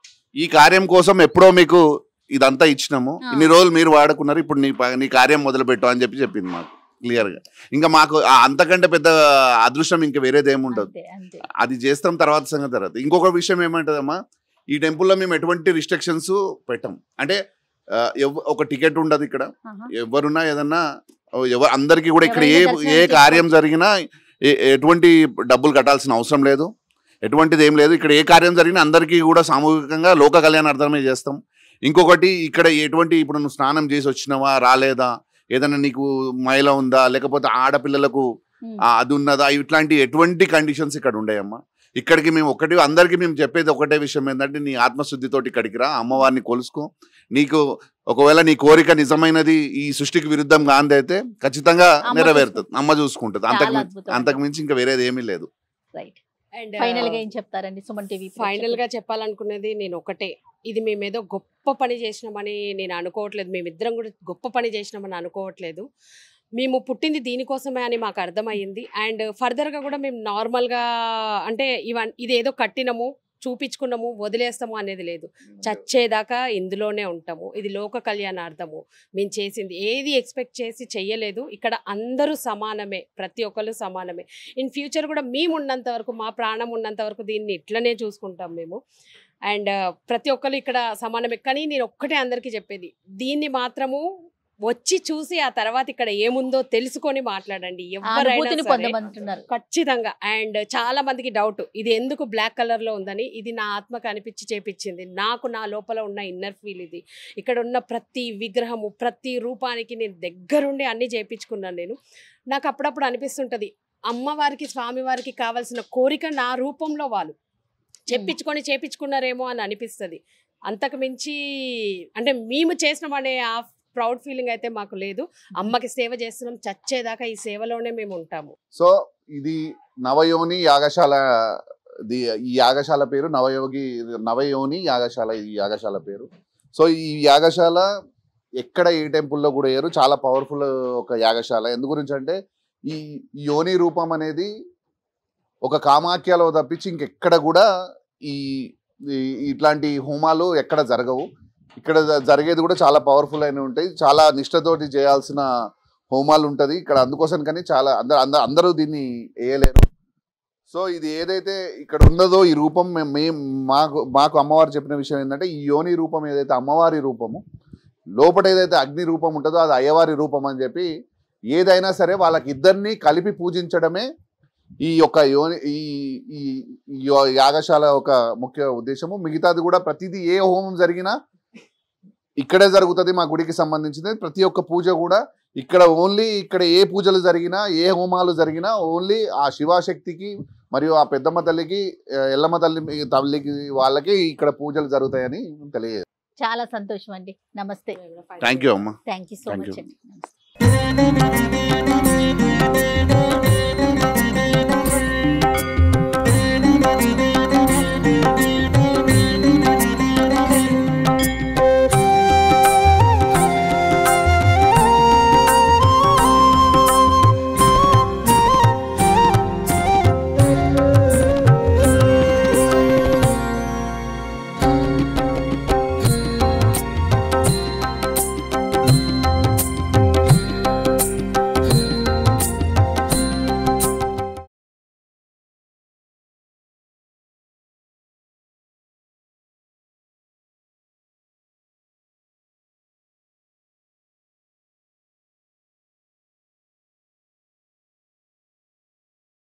Speaker 5: ఈ కార్యం కోసం ఎప్పుడో మీకు ఇదంతా ఇచ్చినాము
Speaker 1: ఆ.
Speaker 5: ఇన్ని రోజులు మీరు వాడుకున్నారు ఇప్పుడు నీ ప- నీ కార్యం మొదలు పెట్టు అని చెప్పి చెప్పింది మాకు క్లియర్ గా ఇంకా మాకు ఆ అంతకంటే పెద్ద అదృష్టం ఇంకా వేరేది ఏమి ఉండదు
Speaker 1: అంతే అంతే
Speaker 5: అది చేస్తాం తర్వాత సంగతి తర్వాత ఇంకొక విషయం ఏమంటదమ్మా ఈ టెంపుల్లో మేము ఎటువంటి రిస్ట్రిక్షన్స్ పెట్టాం అంటే ఆ, ఎవ- ఒక టికెట్ ఉండదు ఇక్కడ
Speaker 1: ఆహా.
Speaker 5: ఎవరున్నా ఏదన్నా ఎవరు అందరికీ కూడా ఇక్కడ ఏ
Speaker 1: ఎవరైనా
Speaker 5: ఏ
Speaker 1: దర్శనం
Speaker 5: కార్యం జరిగినా ఏ- ఎటువంటి డబ్బులు కట్టాల్సిన అవసరం లేదు ఎటువంటిది ఏం లేదు ఇక్కడ ఏ కార్యం జరిగినా అందరికీ కూడా సామూహికంగా లోక కళ్యాణార్థమే చేస్తాం ఇంకొకటి ఇక్కడ ఎటువంటి ఇప్పుడు నువ్వు స్నానం చేసి వచ్చినావా రాలేదా ఏదైనా నీకు మైల ఉందా లేకపోతే ఆడపిల్లలకు
Speaker 1: ఉమ్.
Speaker 5: ఆ, అది ఉన్నదా ఇట్లాంటి ఎటువంటి కండిషన్స్ ఇక్కడ ఉండేయమ్మా ఇక్కడికి మేము ఒకటి అందరికీ మేము చెప్పేది ఒకటే విషయం ఏంటంటే నీ ఆత్మశుద్ధితోటి ఇక్కడికి రా అమ్మవారిని కొలుసుకో నీకు ఒకవేళ నీ కోరిక నిజమైనది ఈ సృష్టికి విరుద్ధం కాందైతే ఖచ్చితంగా
Speaker 1: అమ్మ
Speaker 5: నెరవేరుతుంది అమ్మ చూసుకుంటుంది అంతకు
Speaker 1: చాలా
Speaker 5: మించి-
Speaker 1: అద్భుతం.
Speaker 5: అంతకు మించి ఇంకా వేరేది ఏమీ లేదు
Speaker 1: రైట్
Speaker 4: అండ్
Speaker 1: ఫైనల్ గా ఏం చెప్తారండి సుమన్ టీవీ
Speaker 4: ఫైనల్ గా చెప్పాలనుకునేది నేను ఒకటే ఇది మేమేదో గొప్ప పని చేసినామని నేను అనుకోవట్లేదు మేమిద్దరం కూడా గొప్ప పని చేసినామని అనుకోవట్లేదు మేము పుట్టింది దీనికోసమే అని మాకు అర్థమైంది అండ్ ఫర్దర్గా కూడా మేము నార్మల్గా అంటే ఇవన్ ఇదేదో కట్టినము చూపించుకున్నాము వదిలేస్తాము అనేది లేదు చచ్చేదాకా ఇందులోనే ఉంటాము ఇది లోక కళ్యాణార్థము మేము చేసింది ఏది ఎక్స్పెక్ట్ చేసి చెయ్యలేదు ఇక్కడ అందరూ సమానమే ప్రతి ఒక్కరు సమానమే ఇన్ ఫ్యూచర్ కూడా మేము ఉన్నంత వరకు మా ప్రాణం ఉన్నంత వరకు దీన్ని ఇట్లనే చూసుకుంటాం మేము అండ్ ప్రతి ఒక్కరు ఇక్కడ సమానమే కానీ నేను ఒక్కటే అందరికీ చెప్పేది దీన్ని మాత్రము వచ్చి చూసి ఆ తర్వాత ఇక్కడ ఏముందో తెలుసుకొని మాట్లాడండి ఎవరైనా
Speaker 1: అనుభూతిని
Speaker 4: సరే.
Speaker 1: పొందమంటున్నారు
Speaker 4: ఖచ్చితంగా అండ్ చాలా మందికి డౌట్ ఇది ఎందుకు బ్లాక్ కలర్ లో ఉందని ఇది నా ఆత్మకు అనిపించి చేపించింది నాకు నా లోపల ఉన్న ఇన్నర్ ఫీల్ ఇది ఇక్కడ ఉన్న ప్రతి విగ్రహము ప్రతి రూపానికి నేను దగ్గరుండి అన్ని చేపించుకున్నాను నేను నాకు అప్పుడప్పుడు అనిపిస్తుంటది అమ్మవారికి స్వామివారికి కావాల్సిన కోరిక నా రూపంలో వాళ్ళు చెప్పించుకొని చేపించుకున్నారేమో అని అనిపిస్తుంది అంతకు మించి అంటే మేము చేసినామనే ఆ ప్రౌడ్ ఫీలింగ్ అయితే మాకు లేదు అమ్మకి సేవ చేస్తున్నాం చచ్చేదాకా ఈ సేవలోనే మేము ఉంటాము
Speaker 5: సో ఇది నవయోని యాగశాల ది ఈ యాగశాల పేరు నవయోగి నవయోని యాగశాల ఈ యాగశాల పేరు సో ఈ యాగశాల ఎక్కడ ఏ టెంపుల్లో కూడా వేయరు చాలా పవర్ఫుల్ ఒక యాగశాల ఎందు గురించి అంటే ఈ యోని రూపం అనేది ఒక కామాఖ్యలో తప్పించి ఇంకెక్కడ కూడా ఈ ఈ- ఇట్లాంటి హోమాలు ఎక్కడ జరగవు ఇక్కడ జ- జరిగేది కూడా చాలా పవర్ఫుల్ అయిన ఉంటాయి చాలా నిష్ఠతోటి చేయాల్సిన హోమాలు ఉంటుంది ఇక్కడ అందుకోసం కానీ చాలా అందరు అందరూ దీన్ని వేయలేరు సో ఇది ఏదైతే ఇక్కడ ఉన్నదో ఈ రూపం మేము మేము మాకు మాకు అమ్మవారు చెప్పిన విషయం ఏంటంటే ఈ యోని రూపం ఏదైతే అమ్మవారి రూపము లోపల ఏదైతే అగ్ని రూపం ఉంటుందో అది అయ్యవారి రూపం అని చెప్పి ఏదైనా సరే వాళ్ళకి ఇద్దరిని కలిపి పూజించడమే ఈ యొక్క యోని ఈ ఈ ఈ యో- యాగశాల ఒక ముఖ్య ఉద్దేశము మిగతాది కూడా ప్రతిదీ ఏ హోమం జరిగినా ఇక్కడే జరుగుతుంది మా గుడికి సంబంధించింది ప్రతి ఒక్క పూజ కూడా ఇక్కడ ఓన్లీ ఇక్కడ ఏ పూజలు జరిగినా ఏ హోమాలు జరిగినా ఓన్లీ ఆ శివాశక్తికి మరియు ఆ పెద్దమ్మ తల్లికి ఆ, ఎల్లమ్మ తల్లి తల్లికి వాళ్ళకి ఇక్కడ పూజలు జరుగుతాయని తెలియదు
Speaker 1: చాలా సంతోషం అండి నమస్తే
Speaker 5: థ్యాంక్ యూ అమ్మ
Speaker 1: thank you so
Speaker 5: Thank
Speaker 1: much
Speaker 5: you.
Speaker 1: అండి నమస్తే